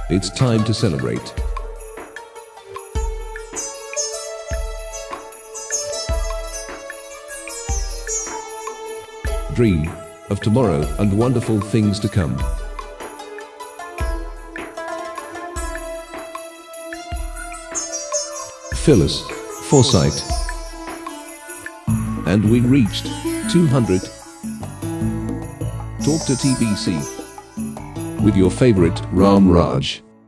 It's time to celebrate. Dream of tomorrow and wonderful things to come. Phyllis Foresight. And we reached 200. Talk to TBC with your favorite Ram Raj.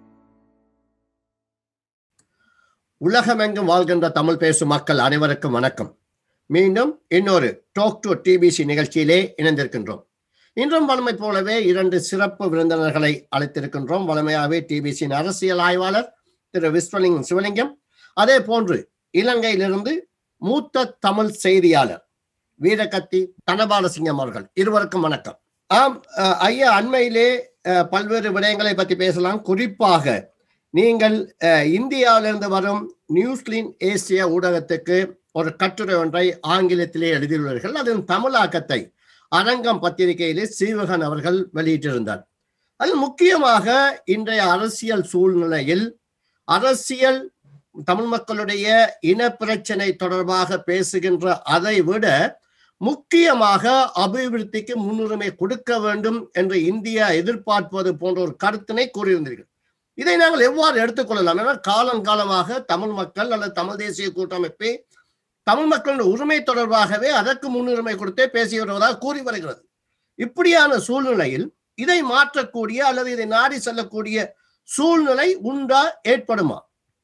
உலகமெங்கும் வாழ்கின்ற தமிழ் பேசும் மக்கள் அனைவருக்கும் வணக்கம் மீண்டும் இன்னொரு talk to DPC நிகழ்ச்சியிலே இணைந்திருக்கின்றோம் இன்றும் வளமை போலவே இரண்டு சிறப்பு விருந்தினர்களை அழைத்திருக்கின்றோம் வளமையாகவே டிபிசியின் அரசியல் ஆய்வாளர் திரு விஸ்வலிங்கம் சிவலிங்கம் அதே போன்று இலங்கையிலிருந்து மூத்த தமிழ் செய்தியாளர் வீரகத்தி தனபாலசிங்கம் அவர்கள் இருவருக்கும் வணக்கம் ஆம் அஹ், ஐயா அண்மையிலே அஹ், பல்வேறு விடயங்களை பற்றி பேசலாம் குறிப்பாக நீங்கள் அஹ், இந்தியாவிலிருந்து வரும் நியூஸ்லின் ஏசிய ஊடகத்துக்கு ஒரு கட்டுரை ஒன்றை ஆங்கிலத்திலே எழுதியுள்ளீர்கள் அதன் தமிழாக்கத்தை அரங்கம் பத்திரிகையிலே சீவகன் அவர்கள் வெளியிட்டிருந்தார் அதில் முக்கியமாக இன்றைய அரசியல் சூழ்நிலையில் அரசியல் தமிழ் மக்களுடைய இன பிரச்சனை தொடர்பாக பேசுகின்ற அதை விட முக்கியமாக அபிவிருத்திக்கு முன்னுரிமை கொடுக்க வேண்டும் என்று இந்தியா எதிர்பார்ப்பது போன்ற ஒரு கருத்தினை கூறியிருந்தீர்கள் இதை நாங்கள் எவ்வாறு எடுத்துக்கொள்ளலாம் என காலங்காலமாக தமிழ் மக்கள் அல்லது தமிழ் தேசிய கூட்டமைப்பை தமிழ் மக்களின் உரிமை தொடர்பாகவே அதற்கு முன்னுரிமை கொடுத்தே பேசி வருவதாக கூறி வருகிறது இப்படியான சூழ்நிலையில் இதை மாற்றக்கூடிய அல்லது இதை நாடி செல்லக்கூடிய சூழ்நிலை உண்டா ஏற்படுமா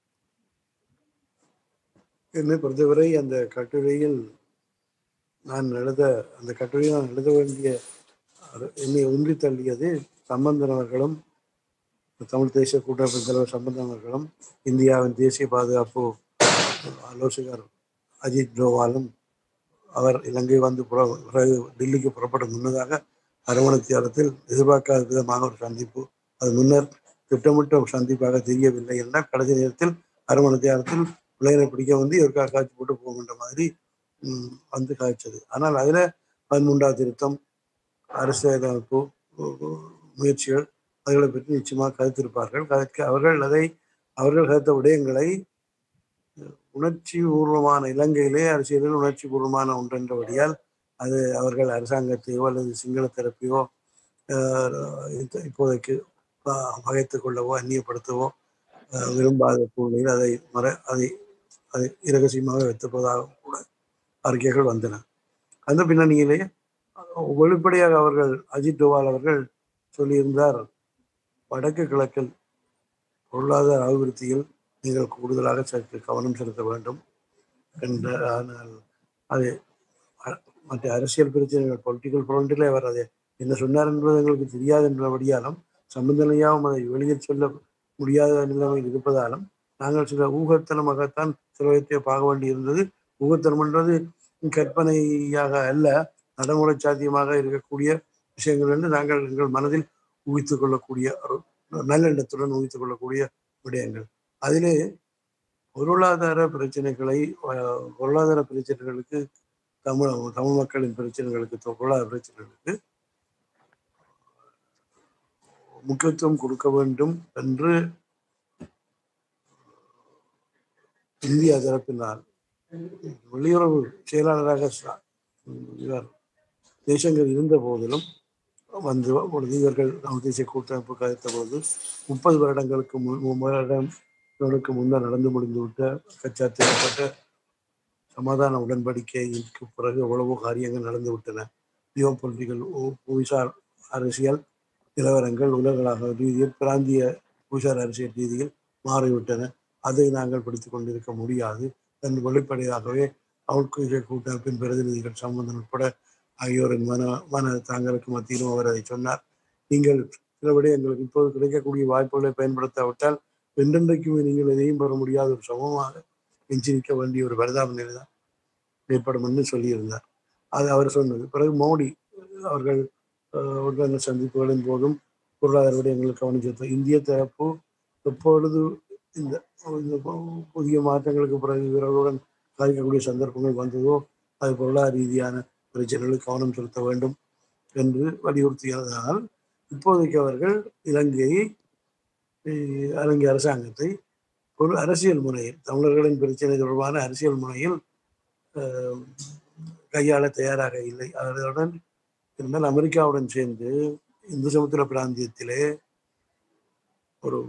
என்னை பொறுத்தவரை அந்த கட்டுரையில் நான் எழுத அந்த கட்டுரையில் நான் எழுத வேண்டிய அது என்னை உந்தி தள்ளியது சம்பந்தன் அவர்களும் தமிழ் தேசிய கூட்டமைப்பு தலைவர் சம்பந்தன் அவர்களும் இந்தியாவின் தேசிய பாதுகாப்பு ஆலோசகர் அஜித் டோவாலும் அவர் இலங்கை வந்து புற- பிறகு டெல்லிக்கு புறப்படும் முன்னதாக அரவணைத்தியாலத்தில் எதிர்பார்க்காத விதமாக ஒரு சந்திப்பு அது முன்னர் திட்டமிட்ட ஒரு சந்திப்பாக தெரியவில்லை என்றால் கடைசி நேரத்தில் அரவணைத்தியாலத்தில் பிள்ளைகளை பிடிக்க வந்து இவருக்காக காய்ச்சி போட்டு போகின்ற மாதிரி ம், வந்து காய்ச்சது ஆனால் அதில் பதிமூன்றா திருத்தம் அரசியலமைப்பு உ- உ- முயற்சிகள் அதுகளை பற்றி நிச்சயமாக கருத்திருப்பார்கள் கதைக்க அவர்கள் அதை அவர்கள் கருத்த விடயங்களை உணர்ச்சி பூர்வமான இலங்கையிலே அரசியலில் உணர்ச்சி பூர்வமான ஒன்றென்றபடியால் அது அவர்கள் அரசாங்கத்தையோ அல்லது சிங்கள தரப்பையோ ஆஹ், இப்ப- இப்போதைக்கு ப- பகைத்துக் கொள்ளவோ அந்நியப்படுத்தவோ ஆஹ், விரும்பாத சூழ்நிலையில் அதை மற அதை அதை இரகசியமாக வைத்திருப்பதாக கூட அறிக்கைகள் வந்தன அந்த பின்னணியிலே அஹ், வெளிப்படையாக அவர்கள் அஜித் டோவால் அவர்கள் சொல்லியிருந்தார் வடக்கு கிழக்கில் பொருளாதார அபிவிருத்தியில் நீங்கள் கூடுதலாக சற்று கவனம் செலுத்த வேண்டும் என்ற ஆனால் அது அ- மற்ற அரசியல் பிரச்சனைகள் பொலிட்டிக்கல் ஃப்ரண்டில் அவர் அதை என்ன சொன்னார் என்பது எங்களுக்கு தெரியாது என்றபடியாலும் சம்பந்தனையாகவும் அதை வெளியில் சொல்ல முடியாத நிலைமையில் இருப்பதாலும் நாங்கள் சில ஊகத்தனமாகத்தான் சிலவற்றை பார்க்க வேண்டியிருந்தது ஊகத்தனம் என்றது கற்பனையாக அல்ல நடைமுறை சாத்தியமாக இருக்கக்கூடிய விஷயங்கள் என்று நாங்கள் எங்கள் மனதில் ஊகித்துக் கொள்ளக்கூடிய ஒரு நல்லெண்ணத்துடன் ஊகித்துக் கொள்ளக்கூடிய விடயங்கள் அதிலே பொருளாதார பிரச்சனைகளை அஹ், பொருளாதார பிரச்சனைகளுக்கு தமிழ் தமிழ் மக்களின் பிரச்சனைகளுக்கு தொ- பொருளாதார பிரச்சனைகளுக்கு முக்கியத்துவம் கொடுக்க வேண்டும் என்று இந்தியா தரப்பினால் வெளியுறவு செயலாளராக ச- இவர் ஜெய்சங்கர் இருந்த போதிலும் வந்து பொழுது இவர்கள் தமிழ் தேசிய கூட்டமைப்பு கதைத்த போது முப்பது வருடங்களுக்கு முன் முப்பது வருடங்களுக்கு முன்னர் நடந்து முடிந்துவிட்ட கச்சாத்திடப்பட்ட சமாதான உடன்படிக்கைக்கு பிறகு எவ்வளவோ காரியங்கள் நடந்து விட்டன ஜியோ பொலிட்டிக்கல் புவிசார் அரசியல் நிலவரங்கள் உலகளாக ரீதியில் பிராந்திய புவிசார் அரசியல் ரீதியில் மாறிவிட்டன அதை நாங்கள் படித்துக் கொண்டிருக்க முடியாது என்று வெளிப்படையாகவே அவுட்கொள்கை கூட்டமைப்பின் பிரதிநிதிகள் சம்பந்தம் உட்பட ஆகியோரின் மன மன தாங்களுக்கு மத்தியிலும் அவர் அதை சொன்னார் நீங்கள் சில விடயங்களுக்கு இப்போது கிடைக்கக்கூடிய வாய்ப்புகளை பயன்படுத்தாவிட்டால் என்றென்றைக்குமே நீங்கள் எதையும் பெற முடியாத ஒரு சமமாக எஞ்சி நிற்க வேண்டிய ஒரு பரிதாப நிலை தான் ஏற்படும் என்று சொல்லியிருந்தார் அது அவர் சொன்னது பிறகு மோடி அவர்கள் அஹ், உடனான சந்திப்புகளின் போதும் பொருளாதார விடயங்களுக்கு கவனம் செலுத்த இந்திய தரப்பு எப்பொழுது இந்த இந்த பு- புதிய மாற்றங்களுக்கு பிறகு இவர்களுடன் கலைக்கக்கூடிய சந்தர்ப்பங்கள் வந்ததோ அது பொருளாதார ரீதியான பிரச்சனைகளுக்கு கவனம் செலுத்த வேண்டும் என்று வலியுறுத்தியதனால் இப்போதைக்கு அவர்கள் இலங்கையை அஹ், இலங்கை அரசாங்கத்தை ஒரு அரசியல் முறையில் தமிழர்களின் பிரச்சனை தொடர்பான அரசியல் முறையில் அஹ், கையாள தயாராக இல்லை அதனுடன் இருந்தால் அமெரிக்காவுடன் சேர்ந்து இந்து சமுத்திர பிராந்தியத்திலே ஒரு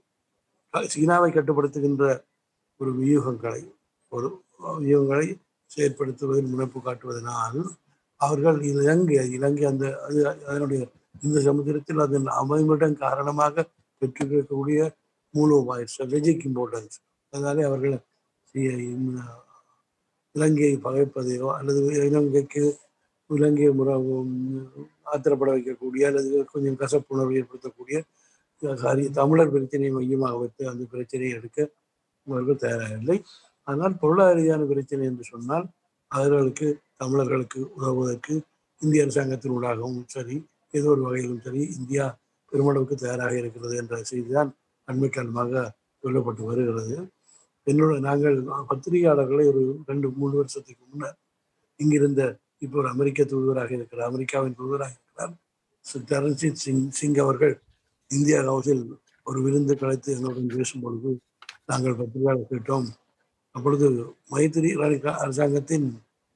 சீனாவை கட்டுப்படுத்துகின்ற ஒரு வியூகங்களை ஒரு வியூகங்களை செயற்படுத்துவதில் முனைப்பு காட்டுவதனால் அவர்கள் இலங்கை இலங்கை அந்த அது அதனுடைய இந்த சமுத்திரத்தில் அதன் அமைவிடம் காரணமாக பெற்றிருக்கக்கூடிய மூலோபாய ஸ்ட்ராட்டஜிக் இம்பார்ட்டன்ஸ் அதனாலே அவர்கள் சி- இந்த இலங்கையை பகைப்பதையோ அல்லது இலங்கைக்கு இலங்கையை முறை ஆத்திரப்பட வைக்கக்கூடிய அல்லது கொஞ்சம் கசப்புணர்வு ஏற்படுத்தக்கூடிய சாரி தமிழர் பிரச்சனையை மையமாக வைத்து அந்த பிரச்சனையை எடுக்க அவர்கள் தயாராகவில்லை ஆனால் பொருளாதார ரீதியான பிரச்சனை என்று சொன்னால் அவர்களுக்கு தமிழர்களுக்கு உதவுவதற்கு இந்திய அரசாங்கத்தினூடாகவும் சரி ஏதோ ஒரு வகையிலும் சரி இந்தியா பெருமளவுக்கு தயாராக இருக்கிறது என்ற செய்திதான் அண்மை காலமாக சொல்லப்பட்டு வருகிறது என்னோட நாங்கள் பத்திரிகையாளர்களை ஒரு ரெண்டு மூணு வருஷத்துக்கு முன்னர் இங்கிருந்த இப்போ ஒரு அமெரிக்க தூதுவராக இருக்கிறார் அமெரிக்காவின் தூதுவராக இருக்கிறார் சு- தரண்ஜித் சிங் சிங் அவர்கள் இந்தியா ஹவுஸில் ஒரு விருந்து கலைத்து என்னுடன் பேசும் பொழுது நாங்கள் பத்திரிகையாளர் கேட்டோம் அப்பொழுது மைத்திரி ராணிகா- அரசாங்கத்தின்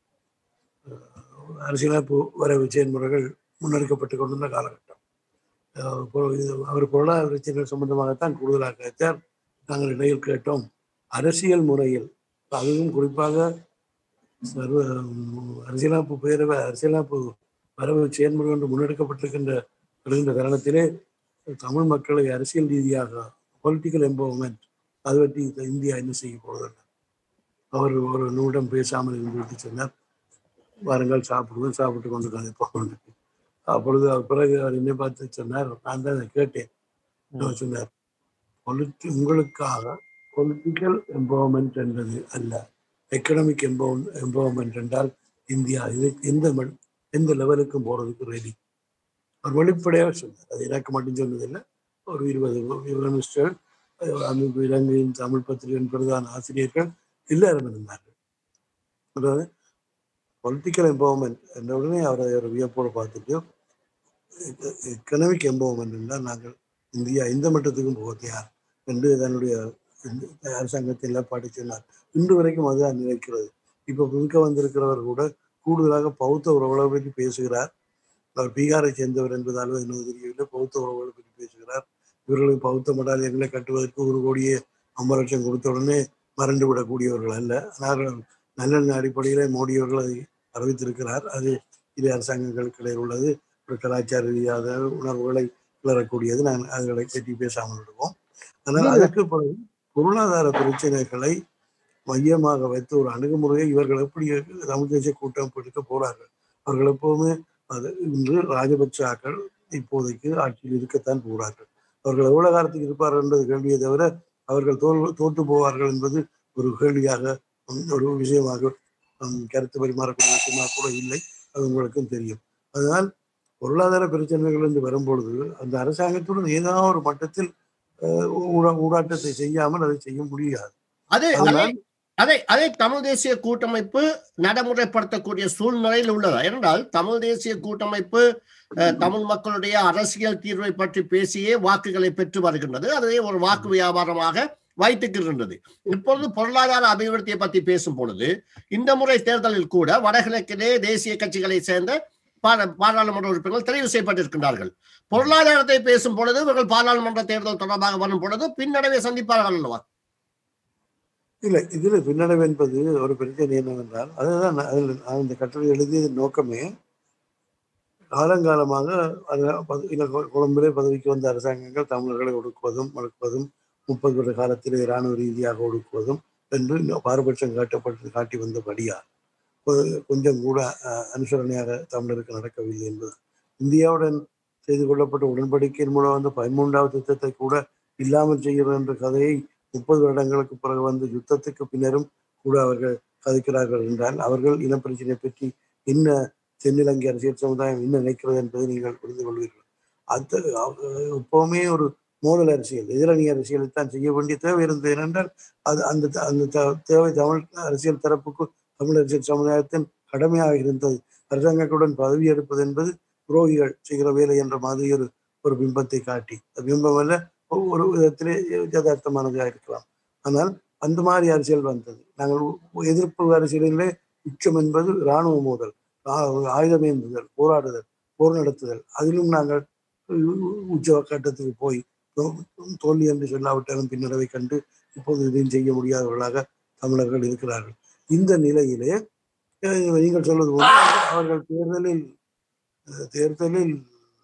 அஹ், அரசியலமைப்பு வரைவு செயல்முறைகள் முன்னெடுக்கப்பட்டு கொண்டிருந்த காலகட்டம் அஹ், பொ- இது அவர் பொருளாதார பிரச்சனைகள் சம்பந்தமாகத்தான் கூடுதலாக கேட்டார் நாங்கள் இடையில் கேட்டோம் அரசியல் முறையில் அதுவும் குறிப்பாக சர்வ உம், அரசியலமைப்பு பேரவை அரசியலமைப்பு வரவு செயல்முறை ஒன்று முன்னெடுக்கப்பட்டிருக்கின்ற வருகின்ற தருணத்திலே தமிழ் மக்களை அரசியல் ரீதியாக பொலிட்டிக்கல் எம்பவர்மெண்ட் அது பற்றி இந்த இந்தியா என்ன செய்ய போவதில்லை அவர் ஒரு நிமிடம் பேசாமல் இருந்துவிட்டு சொன்னார் வாருங்கள் சாப்பிடுவோம் சாப்பிட்டு கொண்டு கதைப்போம் அப்பொழுது அவர் பிறகு அவர் என்னை பார்த்து சொன்னார் நான் தான் அதை கேட்டேன் அவர் சொன்னார் பொலிட்டி உங்களுக்காக பொலிட்டிக்கல் எம்பவர்மெண்ட் என்பது அல்ல எக்கனாமிக் எம்பவன் எம்பவர்மெண்ட் என்றால் இந்தியா இது எந்த மண் எந்த லெவலுக்கும் போறதுக்கு ரெடி அவர் வெளிப்படையாக சொன்னார் அது எனக்கு மட்டும் சொன்னதில்லை ஒரு இருபது மினிஸ்டர் அமைப்பு இலங்கையின் தமிழ் பத்திரிகையின் பிரதான ஆசிரியர்கள் எல்லாரும் இருந்தார்கள் அதாவது பொலிட்டிக்கல் எம்பவர்மெண்ட் என்ற உடனே அவரை ஒரு வியப்போடு பார்த்துட்டு எக்கனாமிக் எம்பவர்மெண்ட் என்றால் நாங்கள் இந்தியா எந்த மட்டத்துக்கும் போக தயார் என்று தன்னுடைய இந்த அரசாங்கத்தில் பாடி சொன்னார் இன்று வரைக்கும் அதுதான் நினைக்கிறது இப்போ புதுக்க வந்திருக்கிறவர் கூட கூடுதலாக பௌத்த உறவுகளை பற்றி பேசுகிறார் அவர் பீகாரை சேர்ந்தவர் என்பதால் என்னது தெரியவில்லை பௌத்த உறவுகளை பற்றி பேசுகிறார் இவர்களுக்கு பௌத்த மடாலயங்களை கட்டுவதற்கு ஒரு கோடியே ஐம்பது லட்சம் கொடுத்த உடனே மறந்து விடக்கூடியவர்கள் அல்ல ஆனால் நல்லெண்ண அடிப்படையிலே மோடி அவர்கள் அதை அறிவித்திருக்கிறார் அது இரு அரசாங்கங்களுக்கு இடையில் உள்ளது ஒரு கலாச்சார ரீதியாக உணர்வுகளை கிளறக்கூடியது நான் அதுகளை பற்றி பேசாமல் விடுவோம் ஆனால் அதற்கு பிறகு பொருளாதார பிரச்சனைகளை மையமாக வைத்து ஒரு அணுகுமுறையை இவர்கள் எப்படி தமிழ் தேசிய கூட்டம் எடுக்க போறார்கள் அவர்கள் எப்போதுமே அது இன்று ராஜபக்சாக்கள் இப்போதைக்கு ஆட்சியில் இருக்கத்தான் போகிறார்கள் அவர்கள் எவ்வளவு காலத்துக்கு இருப்பார்கள் என்பது கேள்வியை தவிர அவர்கள் தோல் தோற்று போவார்கள் என்பது ஒரு கேள்வியாக உம், ஒரு விஷயமாக உம், கருத்து பரிமாறக்கூடிய விஷயமாக கூட இல்லை அது உங்களுக்கும் தெரியும் அதனால் பொருளாதார பிரச்சனைகள் என்று வரும்பொழுது அந்த அரசாங்கத்துடன் ஏதாவது ஒரு மட்டத்தில் அஹ், ஊடா- ஊடாட்டத்தை செய்யாமல் அதை செய்ய முடியாது அது அதை அதனால் அதை அதை தமிழ் தேசிய கூட்டமைப்பு நடைமுறைப்படுத்தக்கூடிய சூழ்நிலையில் உள்ளதா என்றால் தமிழ் தேசிய கூட்டமைப்பு அஹ், தமிழ் மக்களுடைய அரசியல் தீர்வை பற்றி பேசியே வாக்குகளை பெற்று வருகின்றது அதை ஒரு வாக்கு வியாபாரமாக வைத்துக்கின்றது இப்பொழுது பொருளாதார அபிவிருத்தியை பற்றி பேசும் பொழுது இந்த முறை தேர்தலில் கூட வடகிழக்கிலே தேசிய கட்சிகளை சேர்ந்த பாரா- பாராளுமன்ற உறுப்பினர்கள் தெரிவு செய்யப்பட்டிருக்கின்றார்கள் பொருளாதாரத்தை பேசும் பொழுது இவர்கள் பாராளுமன்ற தேர்தல் தொடர்பாக வரும் பொழுது பின்னடைவை சந்திப்பார்கள் அல்லவா இல்லை இதுல பின்னடைவு என்பது ஒரு பிரச்சனை என்னவென்றால் அதுதான் நான் அதில் நான் இந்த கட்டுரை எழுதியதன் நோக்கமே காலங்காலமாக அது பத- இல்ல கொ- கொழும்பிலே பதவிக்கு வந்த அரசாங்கங்கள் தமிழர்களை ஒடுக்குவதும் ஒடுக்குவதும் முப்பது வருட காலத்திலே இராணுவ ரீதியாக ஒடுக்குவதும் என்று இன்னும் பாரபட்சம் காட்டப்பட்டு காட்டி வந்தபடியா கொ- கொஞ்சம் கூட அஹ், அனுசரணையாக தமிழருக்கு நடக்கவில்லை என்பது இந்தியாவுடன் செய்து கொள்ளப்பட்ட உடன்படிக்கையின் மூலம் வந்து பதிமூன்றாவது திட்டத்தை கூட இல்லாமல் செய்கிறது என்ற கதையை முப்பது வருடங்களுக்கு பிறகு வந்து யுத்தத்துக்கு பின்னரும் கூட அவர்கள் கதைக்கிறார்கள் என்றால் அவர்கள் இனப்பிரச்சனை பற்றி என்ன தென்னிலங்கை அரசியல் சமுதாயம் என்ன நினைக்கிறது என்பதை நீங்கள் புரிந்து கொள்வீர்கள் அது அவ- எப்பவுமே ஒரு மோதல் அரசியல் எதிரணி அரசியலை தான் செய்ய வேண்டிய தேவை இருந்தது ஏனென்றால் அது அந்த த- அந்த த- தேவை தமிழ் அரசியல் தரப்புக்கு தமிழ் அரசியல் சமுதாயத்தின் கடமையாக இருந்தது அரசாங்கத்துடன் பதவி எடுப்பது என்பது துரோகிகள் செய்கிற வேலை என்ற மாதிரி ஒரு ஒரு பிம்பத்தை காட்டி அந்த பிம்பம் அல்ல ஒரு விதத்திலே யதார்த்தமானதாக இருக்கலாம் ஆனால் அந்த மாதிரி அரசியல் வந்தது நாங்கள் எதிர்ப்பு அரசியலிலே உச்சம் என்பது இராணுவ மோதல் ஆ- ஆயுதம் ஏந்துதல் போராடுதல் போர் நடத்துதல் அதிலும் நாங்கள் உச்ச கட்டத்துக்கு போய் தோ- தோல்வி என்று சொல்லாவிட்டாலும் பின்னடைவை கண்டு இப்போது இதையும் செய்ய முடியாதவர்களாக தமிழர்கள் இருக்கிறார்கள் இந்த நிலையிலே அஹ், நீங்கள் சொல்வது போல அவர்கள் தேர்தலில் அஹ், தேர்தலில்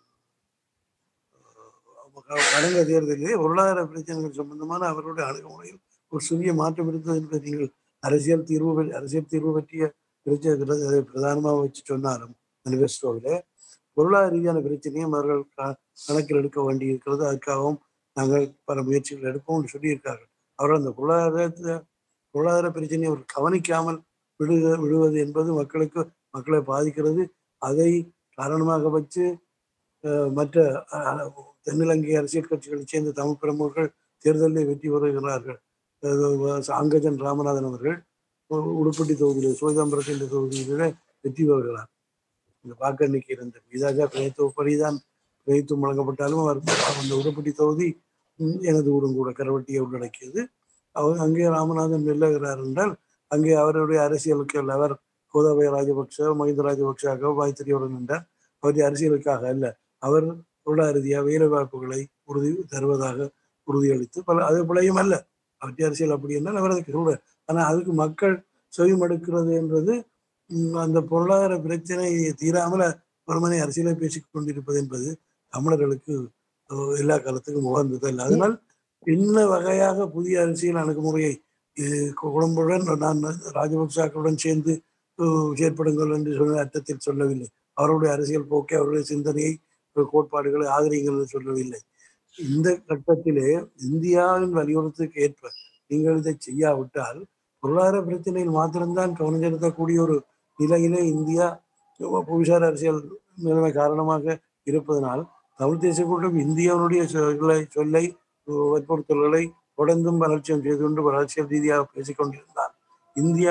அஹ், கடந்த தேர்தலிலே பொருளாதார பிரச்சனைகள் சம்பந்தமான அவருடைய அணுகுமுறையில் ஒரு சிறிய மாற்றம் இருந்தது என்பதை நீங்கள் அரசியல் தீர்வு பற்றி- அரசியல் தீர்வு பற்றிய பிரச்சனை அதை பிரதானமாக வச்சு சொன்னாலும் மேனிஃபெஸ்டோவில் பொருளாதார ரீதியான பிரச்சனையும் அவர்கள் க- கணக்கில் எடுக்க வேண்டி இருக்கிறது அதுக்காகவும் நாங்கள் பல முயற்சிகள் எடுப்போம் சொல்லியிருக்கார்கள் அவர்கள் அந்த பொருளாதாரத்தை பொருளாதார பிரச்சனையை அவர் கவனிக்காமல் விடுக விடுவது என்பது மக்களுக்கு மக்களை பாதிக்கிறது அதை காரணமாக வச்சு அஹ், மற்ற அஹ், தென்னிலங்கை அரசியல் கட்சிகளைச் சேர்ந்த தமிழ் பிரமுகர்கள் தேர்தலில் வெற்றி பெறுகிறார்கள் அஹ், அங்கஜன் ராமநாதன் அவர்கள் உ- உடுப்பட்டி தொகுதியில் சோதாம்பரத்தின் தொகுதியிலே வெற்றி பெறுகிறார் இந்த வாக்கெண்ணிக்கை இருந்த இதாக பிரயத்துவப்படிதான் பிரயத்துவம் வழங்கப்பட்டாலும் அவர் அந்த உடுப்பட்டி தொகுதி ம், எனது ஊரும் கூட கரவட்டியை உள்ளடக்கியது அவர் அங்கே ராமநாதன் வெல்லுகிறார் என்றால் அங்கே அவருடைய அரசியலுக்கு அல்ல அவர் கோதாபய ராஜபக்ஷ மஹிந்த ராஜபக்ஷாக வாய்த்திரியுடன் நின்றார் அவருடைய அரசியலுக்காக அல்ல அவர் பொருளாதார ரீதியாக வேலை வாய்ப்புகளை உறுதி தருவதாக உறுதியளித்து பல அது பிழையும் அல்ல அவருடைய அரசியல் அப்படி என்றால் அவர் அதுக்கு சொல்றார் ஆனால் அதுக்கு மக்கள் செவிமடுக்கிறது என்றது ம், அந்த பொருளாதார பிரச்சனை தீராமல் ஒருமனை அரசியலை பேசிக் கொண்டிருப்பது என்பது தமிழர்களுக்கு அஹ், எல்லா காலத்துக்கும் உகந்தது அல்ல அதனால் என்ன வகையாக புதிய அரசியல் அணுகுமுறையை அஹ், குடும்புடன் நான் ராஜபக்சாக்களுடன் சேர்ந்து அஹ், செயற்படுங்கள் என்று சொன்ன அர்த்தத்தில் சொல்லவில்லை அவருடைய அரசியல் போக்கை அவருடைய சிந்தனையை அஹ், கோட்பாடுகளை ஆதரிங்கள் என்று சொல்லவில்லை இந்த கட்டத்திலே இந்தியாவின் வலியுறுத்துக்கு ஏற்ப நீங்கள் இதை செய்யாவிட்டால் பொருளாதார பிரச்சனையில் மாத்திரம்தான் கவனம் செலுத்தக்கூடிய ஒரு நிலையிலே இந்தியா புவிசார் அரசியல் நிலைமை காரணமாக இருப்பதனால் தமிழ் தேசிய கூட்டம் இந்தியாவுடைய சொல்லை சொல்லை வற்புறுத்தல்களை தொடர்ந்தும் அலட்சியம் செய்து கொண்டு அரசியல் ரீதியாக பேசிக் கொண்டிருந்தால் இந்தியா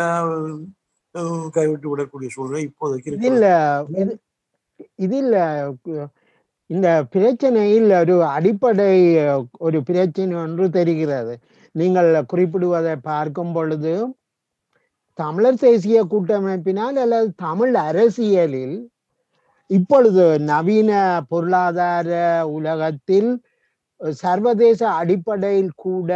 அஹ், கைவிட்டு விடக்கூடிய சூழ்நிலை இப்போதைக்கு இதில் இருக்கிறது இது இதில் கு- இந்த பிரச்சனையில் ஒரு அடிப்படை அஹ், ஒரு பிரச்சனை ஒன்று தெரிகிறது நீங்கள் குறிப்பிடுவதை பார்க்கும் பொழுது தமிழர் தேசிய கூட்டமைப்பினால் அல்லது தமிழ் அரசியலில் இப்பொழுது நவீன பொருளாதார உலகத்தில் அஹ், சர்வதேச அடிப்படையில் கூட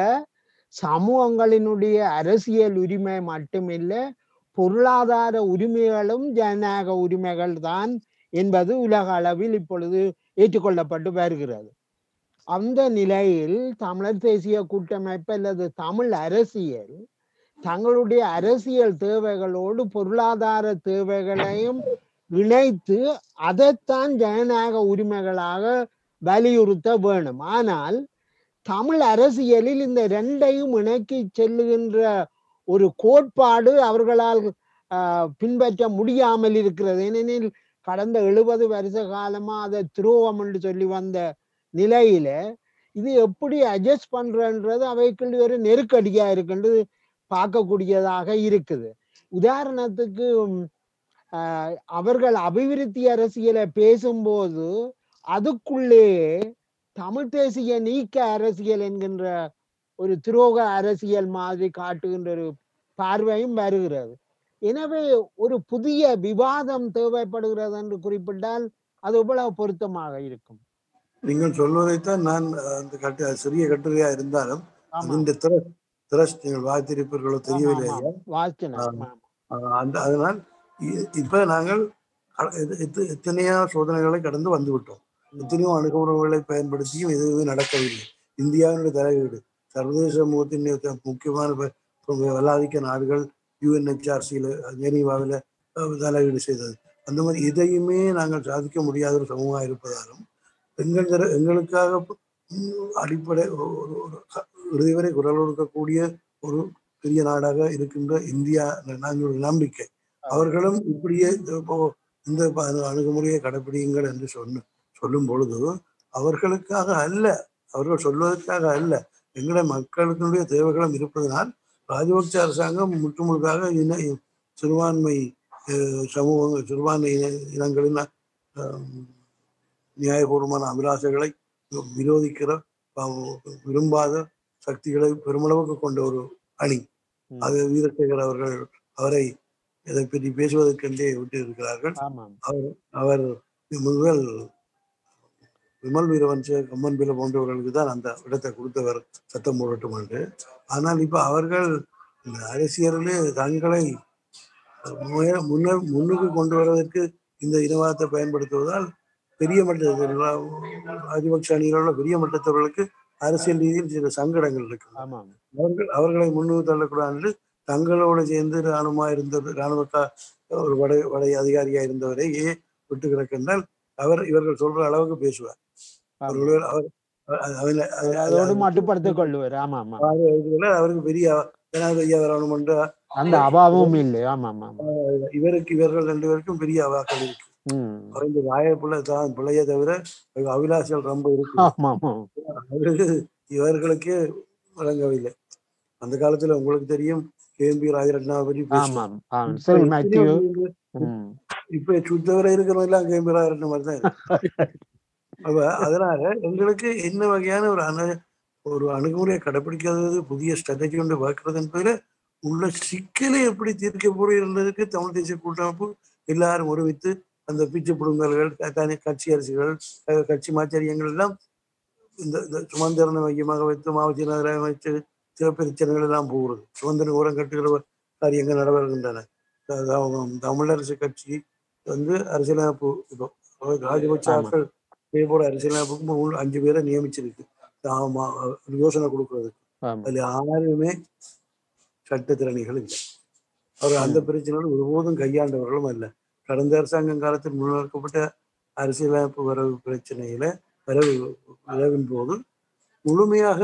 சமூகங்களினுடைய அரசியல் உரிமை மட்டுமில்லை பொருளாதார உரிமைகளும் ஜனநாயக உரிமைகள் தான் என்பது உலக அளவில் இப்பொழுது ஏற்றுக்கொள்ளப்பட்டு வருகிறது அந்த நிலையில் தமிழர் தேசிய கூட்டமைப்பு அல்லது தமிழ் அரசியல் தங்களுடைய அரசியல் தேவைகளோடு பொருளாதார தேவைகளையும் இணைத்து அதைத்தான் ஜனநாயக உரிமைகளாக வலியுறுத்த வேணும் ஆனால் தமிழ் அரசியலில் இந்த ரெண்டையும் இணக்கி செல்லுகின்ற ஒரு கோட்பாடு அவர்களால் ஆஹ், பின்பற்ற முடியாமல் இருக்கிறது ஏனெனில் கடந்த எழுபது வருஷ காலமா அதை துரோகம் என்று சொல்லி வந்த நிலையில இது எப்படி அட்ஜஸ்ட் பண்றன்றது அவைக்குள்ள ஒரு நெருக்கடியா இருக்குன்றது பார்க்கக்கூடியதாக இருக்குது உதாரணத்துக்கு ம், ஆஹ், அவர்கள் அபிவிருத்தி அரசியலை பேசும்போது அதுக்குள்ளே தமிழ் தேசிய நீக்க அரசியல் என்கின்ற ஒரு துரோக அரசியல் மாதிரி காட்டுகின்ற ஒரு பார்வையும் வருகிறது எனவே ஒரு புதிய விவாதம் தேவைப்படுகிறது என்று குறிப்பிட்டால் அது எவ்வளவு பொருத்தமாக இருக்கும் நீங்கள் சொல்வதைத்தான் நான் அஹ், அந்த கட்டு சிறிய கட்டுரையா இருந்தாலும் ஆமா இந்த திரஸ்ட் நீங்கள் வாய்த்திருப்பீர்களோ ஆமா, தெரியவில்லை ஆமா. வாசிச்சேன் ஆ. ஆமா. ஆஹ் அந்த அதனால் இ- இப்ப நாங்கள் அ- எத்த- எத்த- எத்தனையோ சோதனைகளை கடந்து வந்து விட்டோம் எத்தனையோ அணுகுமுறைகளை பயன்படுத்தியும் எதுவுமே நடக்கவில்லை இந்தியாவினுடைய தலையீடு சர்வதேச சமூகத்தின் மிக முக்கியமான ப- ப- வல்லாதிக்க நாடுகள் யுஎன்ஹெச்ஆர்சியில் ஜெனீவாவில் தலையீடு செய்தது அந்த மாதிரி எதையுமே நாங்கள் சாதிக்க முடியாத ஒரு சமூகமாக இருப்பதாலும் எங்கள் தர- எங்களுக்காக உம், அடிப்படை ஒரு- ஒரு ஒரு க- இறுதி வரை குரல் கொடுக்கக்கூடிய ஒரு பெரிய நாடாக இருக்கின்ற இந்தியா நாங்கள் நம்பிக்கை அவர்களும் இப்படியே இப்போ இந்த ப- அணுகுமுறையை கடைபிடியுங்கள் என்று சொன்ன சொல்லும் பொழுது அவர்களுக்காக அல்ல அவர்கள் சொல்வதற்காக அல்ல எங்களுடைய மக்களுடைய தேவைகளும் இருப்பதனால் ராஜபக்ச அரசாங்கம் முற்றுமுழுதாக இன சிறுபான்மை அஹ், சமூக சிறுபான்மை இன- இனங்களின் அஹ், நியாயபூர்வமான அபிலாஷைகளை விரோதிக்கிற ப- விரும்பாத சக்திகளை பெருமளவுக்கு கொண்ட ஒரு அணி ம். அது வீரசேகர் அவர்கள் அவரை இதை பற்றி பேசுவதற்கென்றே விட்டு இருக்கிறார்கள் ஆமாம் அவர் அவர் முதல் விமல் வீரவன்ச கம்மன் பில போன்றவர்களுக்கு தான் அந்த இடத்தை கொடுத்தவர் சத்தம் போடட்டும் என்று ஆனால் இப்ப அவர்கள் இந்த அரசியலிலே தங்களை முய- முன்னர் முன்னுக்கு கொண்டு வருவதற்கு இந்த இனவாதத்தை பயன்படுத்துவதால் பெரிய மட்டத்தில் ராஜபக்ஷ அணியிலுள்ள பெரிய மட்டத்தவர்களுக்கு அரசியல் ரீதியில் சில சங்கடங்கள் இருக்கு ஆமாம் அவர்கள் அவர்களை முன்னுக்கு தள்ளக்கூடாது என்று தங்களோடு சேர்ந்து இராணுவமா இருந்த இராணுவ கா- ஒரு வடை வடை அதிகாரியா இருந்தவரை ஏன் விட்டு கிடக்கின்றால் அவர் இவர்கள் சொல்ற அளவுக்கு பேசுவார் ஆமாம். அவர்கள் அவர் அ- அதில் அது- அதோடு அது- மட்டுப்படுத்திக் கொள்ளுவார் ஆமா ஆமா ஆறு வயதுல அவருக்கு பெரிய ஜனாதிபதியா வரணும் என்ற அந்த அபாவமும் இல்லை ஆமாம் ஆமாம் இவருக்கு இவர்கள் ரெண்டு பேருக்கும் பெரிய அவாக்கள் இருக்கு ம் அவருக்கு ராய பிள்ளை தான் பிள்ளையை தவிர அவருக்கு அபிலாஷிகள் ரொம்ப இருக்கு ஆமாம் ஆமாம் அவருக்கு இவர்களுக்கே வழங்கவில்லை அந்த காலத்துல உங்களுக்கு தெரியும் கேஎம்பி ராஜரட்னாவை பற்றி பேசுவார். ஆமாம் ஆமாம் இப்ப செல் எத்தனையோ மேத்யூ பேரு- ம் இப்ப சுத்தவரை இருக்கிறவங்க எல்லாம் கேஎம்பி ராஜரட்ன மாதிரி தான் இருக்கு. அப்ப அதனால எங்களுக்கு என்ன வகையான ஒரு அணு ஒரு அணுகுமுறையை கடைபிடிக்காதது புதிய ஸ்ட்ராட்டஜி கொண்டு பார்க்கறது என்பதில் உள்ள சிக்கலை எப்படி தீர்க்க போறதுக்கு தமிழ் தேசிய கூட்டமைப்பு எல்லாரும் ஒருமித்து அந்த பிச்சு புடுங்கல்கள் த- தனி கட்சி அரசுகள் அஹ் கட்சி மாச்சரியங்கள் எல்லாம் இந்த இந்த சுமந்திரனை மையமாக வைத்து மாவட்ட நகராக வைத்து சில பிரச்சனைகள் எல்லாம் போகிறது சுதந்திர ஓரம் கட்டுகிற காரியங்கள் நடவருகின்றன த- த- தமிழரசு கட்சி வந்து அரசியலமைப்பு இப்போ ராஜபக்சாக்கள் இதே போல அரசியலமைப்புக்கு மூணு அஞ்சு பேரை நியமிச்சிருக்கு ஆமா ஒரு யோசனை கொடுக்கறதுக்கு ஆமாம் அதுல யாருமே சட்டத்திறனிகள் இல்லை அவர் அந்த பிரச்சனைகள் ஒருபோதும் கையாண்டவர்களும் அல்ல கடந்த அரசாங்கம் காலத்தில் முன்னெடுக்கப்பட்ட அரசியலமைப்பு வரவு பிரச்சனையில வரவு வரவின் போது முழுமையாக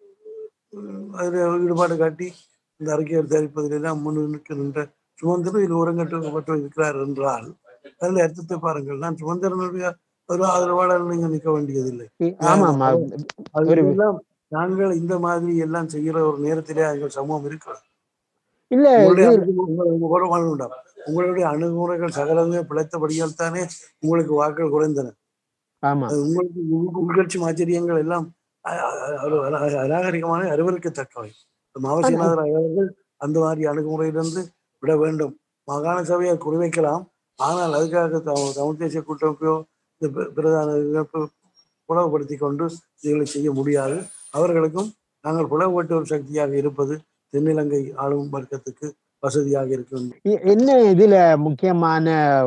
உம், அதில் ஈடுபாடு காட்டி இந்த அறிக்கையை தயாரிப்பதிலெல்லாம் முன்னிற்கு நின்ற சுமந்திரன் இது உரங்கட்டப்பட்டு இருக்கிறார் என்றால் அதில் அர்த்தத்தை பாருங்கள் நான் சுமந்திரனுடைய ஒரு ஆதரவாளர் நீங்க நிற்க வேண்டியதில்லை ஆமாம் ஆமாம் அது ஒரு- எல்லாம் நாங்கள் இந்த மாதிரி எல்லாம் செய்கிற ஒரு நேரத்திலே எங்கள் சமூகம் இருக்கிறது இல்ல உங்களுடைய இது அணுகு- உங்க- உங்க கூட வாழ்வுண்டாம். உங்களுடைய அணுகுமுறைகள் சகலமே பிழைத்தபடியால் தானே உங்களுக்கு வாக்குகள் குறைந்தன ஆமா அது உங்களுக்கு உள்- உள்கட்சி ஆச்சரியங்கள் எல்லாம் அ- அ- அ- அ- அநாகரிகமான அறிவறுக்கத்தக்கவை மாவசியநாதர் அவர்கள் அந்த மாதிரி அணுகுமுறையிலிருந்து விட வேண்டும் மாகாண சபையை குறிவைக்கலாம் ஆனால் அதுக்காக த- தமிழ் தேசிய கூட்டமைப்போ இந்த பிர- பிரதான இழப்பு புலவுபடுத்தி கொண்டு இதுகளை செய்ய முடியாது அவர்களுக்கும் நாங்கள் புலவுபட்ட ஒரு சக்தியாக இருப்பது தென்னிலங்கை ஆளும் வர்க்கத்துக்கு வசதியாக இருக்கும் எ- என்ன இதுல முக்கியமான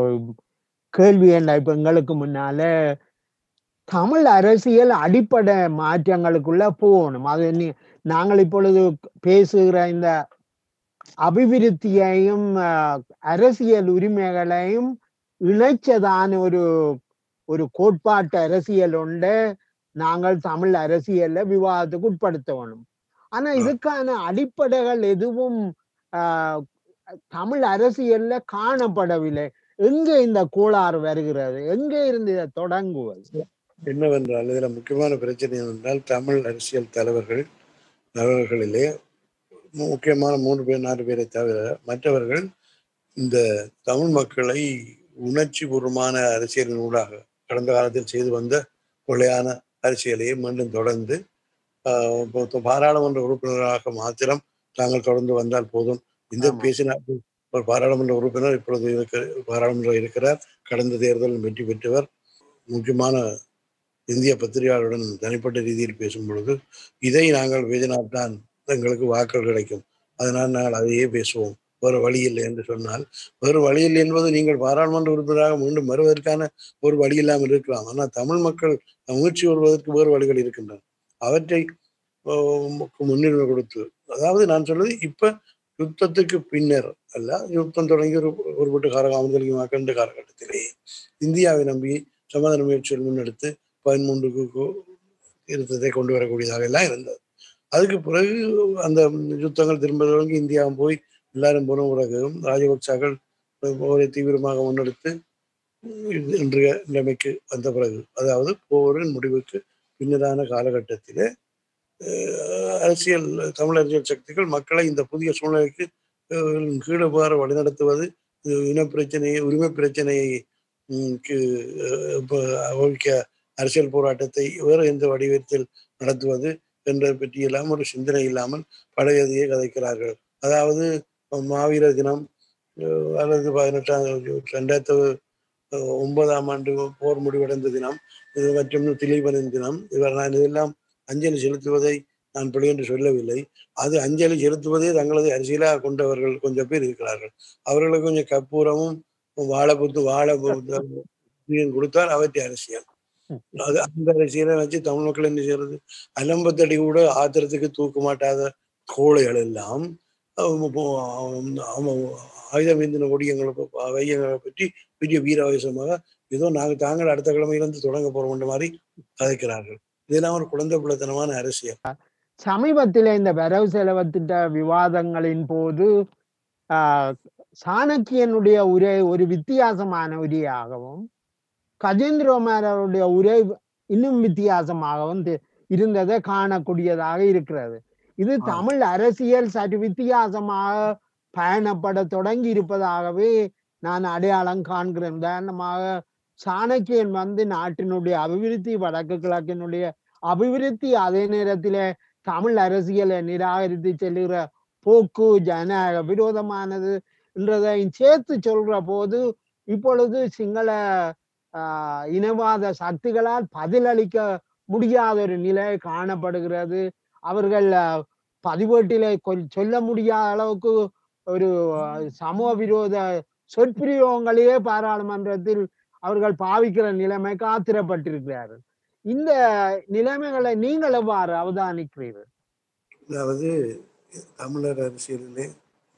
கேள்வி என்ன இப்ப எங்களுக்கு முன்னால தமிழ் அரசியல் அடிப்படை மாற்றங்களுக்குள்ள போகணும் அது நீ- நாங்கள் இப்பொழுது பேசுகிற இந்த அபிவிருத்தியையும் அஹ், அரசியல் உரிமைகளையும் இணைச்சதான ஒரு ஒரு கோட்பாட்டு அரசியல் உண்டு நாங்கள் தமிழ் அரசியல்ல விவாதத்துக்கு உட்படுத்த வேணும் ஆனா ஆ. இதுக்கான அடிப்படைகள் எதுவும் ஆஹ், தமிழ் அரசியல்ல காணப்படவில்லை எங்க இந்த கோளாறு வருகிறது எங்க இருந்து இதை தொடங்குவது என்னவென்றால் இதில் முக்கியமான பிரச்சனை என்னவென்றால் தமிழ் அரசியல் தலைவர்கள் தலைவர்களிலே மு- முக்கியமான மூன்று பேர் நாலு பேரை தவிர மற்றவர்கள் இந்த தமிழ் மக்களை உணர்ச்சி பூர்வமான அரசியலின் ஊடாக கடந்த காலத்தில் செய்து வந்த கொலையான அரசியலையே மீண்டும் தொடர்ந்து ஆஹ், இப்போ பாராளுமன்ற உறுப்பினராக மாத்திரம் தாங்கள் தொடர்ந்து வந்தால் போதும் இந்த ஆமா. பேசினார் ஒரு பாராளுமன்ற உறுப்பினர் இப்பொழுது இருக்க பாராளுமன்றம் இருக்கிறார் கடந்த தேர்தலில் வெற்றி பெற்றவர் முக்கியமான இந்திய பத்திரிகையாளருடன் தனிப்பட்ட ரீதியில் பேசும் பொழுது இதை நாங்கள் பேசினால்தான் எங்களுக்கு வாக்கள் கிடைக்கும் அதனால் நாங்கள் அதையே பேசுவோம் வேறு வழி இல்லை என்று சொன்னால் வேறு வழி இல்லை என்பது நீங்கள் பாராளுமன்ற உறுப்பினராக மீண்டும் வருவதற்கான ஒரு வழி இல்லாமல் இருக்கலாம் ஆனால் தமிழ் மக்கள் முயற்சி வருவதற்கு வேறு வழிகள் இருக்கின்றன அவற்றை ஆஹ், முன்னுரிமை கொடுத்து அதாவது நான் சொல்வது இப்ப யுத்தத்துக்கு பின்னர் அல்ல யுத்தம் தொடங்கி ஒரு ஒருபட்டு கால அமர்ந்தளிக்கமாக்கின்ற காலகட்டத்திலே இந்தியாவை நம்பி சமாதான முயற்சிகள் முன்னெடுத்து பதிமூன்றுக்கு கு- திருத்தத்தை கொண்டு வரக்கூடியதாக எல்லாம் இருந்தது அதுக்கு பிறகு அந்த யுத்தங்கள் திரும்ப தொடங்கி இந்தியா போய் எல்லாரும் போன பிறகு ராஜபக்சாக்கள் போரை தீவிரமாக முன்னெடுத்து இன்று- இன்றைய நிலைமைக்கு வந்த பிறகு அதாவது போரின் முடிவுக்கு பின்னரான காலகட்டத்திலே அஹ், அரசியல் தமிழ் அரசியல் சக்திகள் மக்களை இந்த புதிய சூழ்நிலைக்கு அஹ், கீழவாறு வழிநடத்துவது இது இன பிரச்சனையை உரிமை பிரச்சனையை ம், க்கு, அஹ், இப்ப ஒழிக்க அரசியல் போராட்டத்தை வேறு எந்த வடிவத்தில் நடத்துவது என்ற பற்றியெல்லாம் ஒரு சிந்தனை இல்லாமல் பழையதையே கதைக்கிறார்கள் அதாவது மாவீரர் தினம் அஹ், அல்லது பதினெட்டாம் ரெண்டாயிரத்து அஹ், ஒன்பதாம் ஆண்டு போர் முடிவடைந்த தினம் இது மற்றும் திலீபனின் தினம் இவர் நான் இதெல்லாம் அஞ்சலி செலுத்துவதை நான் பிழை என்று சொல்லவில்லை அது அஞ்சலி செலுத்துவதே தங்களது அரசியலாக கொண்டவர்கள் கொஞ்சம் பேர் இருக்கிறார்கள் அவர்களுக்கு கொஞ்சம் கற்பூரமும் வாழை புத்து வாழை புத்து கொடுத்தால் அவற்றை அரசியல் அது அந்த அரசியலை வச்சு தமிழ் மக்கள் என்ன செய்யறது அலம்பத்தடி கூட ஆத்திரத்துக்கு தூக்க மாட்டாத கோழைகள் எல்லாம் அவங்க போ- அவங்க ஆயுதம் ஏந்தின கொடியங்களை ப- வையங்களை பற்றி பெரிய வீராவேசமாக ஏதோ நாங்கள் தாங்கள் அடுத்த கிழமையிலிருந்து தொடங்க போறோம் மாதிரி கதைக்கிறார்கள் இதெல்லாம் ஒரு குழந்தை பிள்ளைத்தனமான அரசியல் சமீபத்தில் இந்த வரவு செலவு திட்ட விவாதங்களின் போது ஆஹ், சாணக்கியனுடைய உரை ஒரு வித்தியாசமான உரையாகவும் கஜேந்திரகுமார் அவருடைய உரை இன்னும் வித்தியாசமாகவும் தெ- இருந்ததை காணக்கூடியதாக இருக்கிறது இது ஆ. தமிழ் அரசியல் சற்று வித்தியாசமாக பயணப்பட தொடங்கி இருப்பதாகவே நான் அடையாளம் காண்கிறேன் உதாரணமாக சாணக்கியன் வந்து நாட்டினுடைய அபிவிருத்தி வடக்கு கிழக்கினுடைய அபிவிருத்தி அதே நேரத்திலே தமிழ் அரசியலை நிராகரித்து செல்லுகிற போக்கு ஜனநாயக விரோதமானது என்றதையும் சேர்த்து சொல்ற போது இப்பொழுது சிங்கள ஆஹ், இனவாத சக்திகளால் பதிலளிக்க முடியாத ஒரு நிலை காணப்படுகிறது அவர்கள் ஆஹ், பதிவேட்டிலே கொல்- சொல்ல முடியாத அளவுக்கு ஒரு ஆஹ், சமூக விரோத சொற்பிரயோகங்களையே பாராளுமன்றத்தில் அவர்கள் பாவிக்கிற நிலைமைக்கு ஆத்திரப்பட்டிருக்கிறார்கள் இந்த நிலைமைகளை நீங்கள் எவ்வாறு அவதானிக்கிறீர்கள் அதாவது தமிழர் அரசியலிலே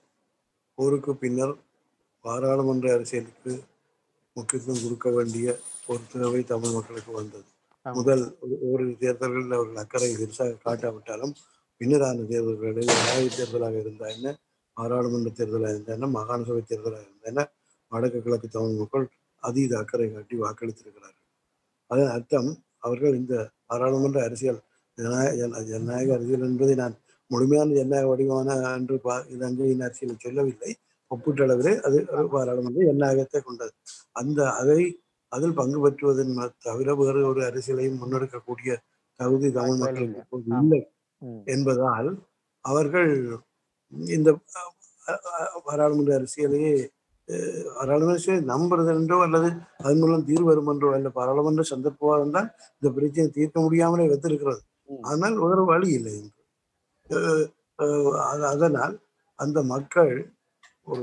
போருக்கு பின்னர் பாராளுமன்ற அரசியலுக்கு முக்கியத்துவம் கொடுக்க வேண்டிய ஒரு தேவை தமிழ் மக்களுக்கு வந்தது ஆமா. முதல் ஒரு- ஓரிரு தேர்தல்களில் அவர்கள் அக்கறை பெருசாக காட்டாவிட்டாலும் பின்னரான தேர்தல்களில் ஜனாதிபதி தேர்தலாக இருந்தா என்ன பாராளுமன்ற தேர்தலாக இருந்தா என்ன மாகாண சபை தேர்தலாக இருந்தா என்ன வடக்கு கிழக்கு தமிழ் மக்கள் அதீத அக்கறை காட்டி வாக்களித்திருக்கிறார்கள் அதன் அர்த்தம் அவர்கள் இந்த பாராளுமன்ற அரசியல் ஜனநாயக ஜன- ஜனநாயக அரசியல் என்பதை நான் முழுமையான ஜனநாயக வடிவான என்று பா இது அங்கேயின் அரசியலை சொல்லவில்லை ஒப்பீட்டளவிலே அது ஒரு பாராளுமன்ற ஜனநாயகத்தை கொண்டது அந்த அதை அதில் பங்கு பெற்றுவதன் ம- தவிர வேறு ஒரு அரசியலையும் முன்னெடுக்கக்கூடிய தகுதி தமிழ் மக்களுக்கு இப்போது இல்லை ம். என்பதால் அவர்கள் இந்த அஹ், அஹ், அஹ், பாராளுமன்ற அரசியலையே அஹ், பாராளுமன்ற அரசியலை நம்புறது என்றோ அல்லது அதன் மூலம் தீர்வு வரும் என்றோ அல்ல பாராளுமன்ற சந்தர்ப்பமாக தான் இந்த பிரச்சனையை தீர்க்க முடியாமலே வைத்திருக்கிறது ம். ஆனால் வேறு வழி இல்லை என்று அஹ், அஹ், அத- அதனால் அந்த மக்கள் ஒரு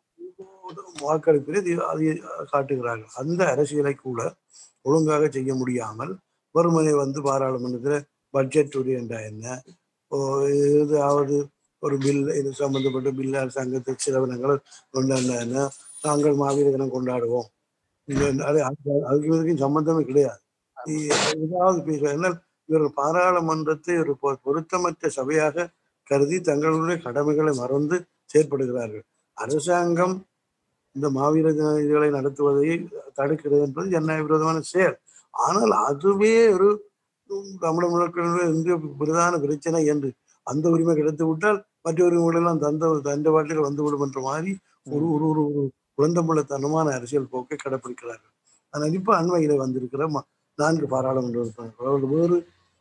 ஒரு வாக்களிப்பிலே தி- அதை காட்டுகிறார்கள் அந்த அரசியலை கூட ஒழுங்காக செய்ய முடியாமல் வறுமனை வந்து பாராளுமன்றத்தில் பட்ஜெட் உரியண்டா என்ன ஓ, ஏதாவது ஒரு பில் இது சம்பந்தப்பட்ட பில் அரசாங்கத்து செலவினங்கள் கொண்டாண்டா என்ன நாங்கள் மாவீர தினம் கொண்டாடுவோம் இது அது- அது- அதுக்கு இதுக்கும் சம்பந்தமே கிடையாது இ- ஏதாவது பேச என்ன இவர்கள் பாராளுமன்றத்தை ஒரு பொ- பொருத்தமற்ற சபையாக கருதி தங்களுடைய கடமைகளை மறந்து செயற்படுகிறார்கள் அரசாங்கம் இந்த மாவீர தின இதுகளை நடத்துவதை தடுக்கிறது என்பது ஜனநாயக விரோதமான செயல் ஆனால் அதுவே ஒரு உம், தமிழ் மக்களுடைய இந்திய பிரதான பிரச்சனை என்று அந்த உரிமை கிடைத்து விட்டால் மற்ற உரிமைகளெல்லாம் தந்த தந்த வாட்டில் வந்துவிடும் என்ற மாதிரி ஒரு ஒரு ஒரு ஒரு குழந்தமுள்ளத்தனமான அரசியல் போக்கை கடைப்பிடிக்கிறார்கள் ஆனால் இப்போ அண்மையில வந்திருக்கிற ம- நான்கு பாராளுமன்ற உறுப்பினர்கள் அவர்கள் வேறு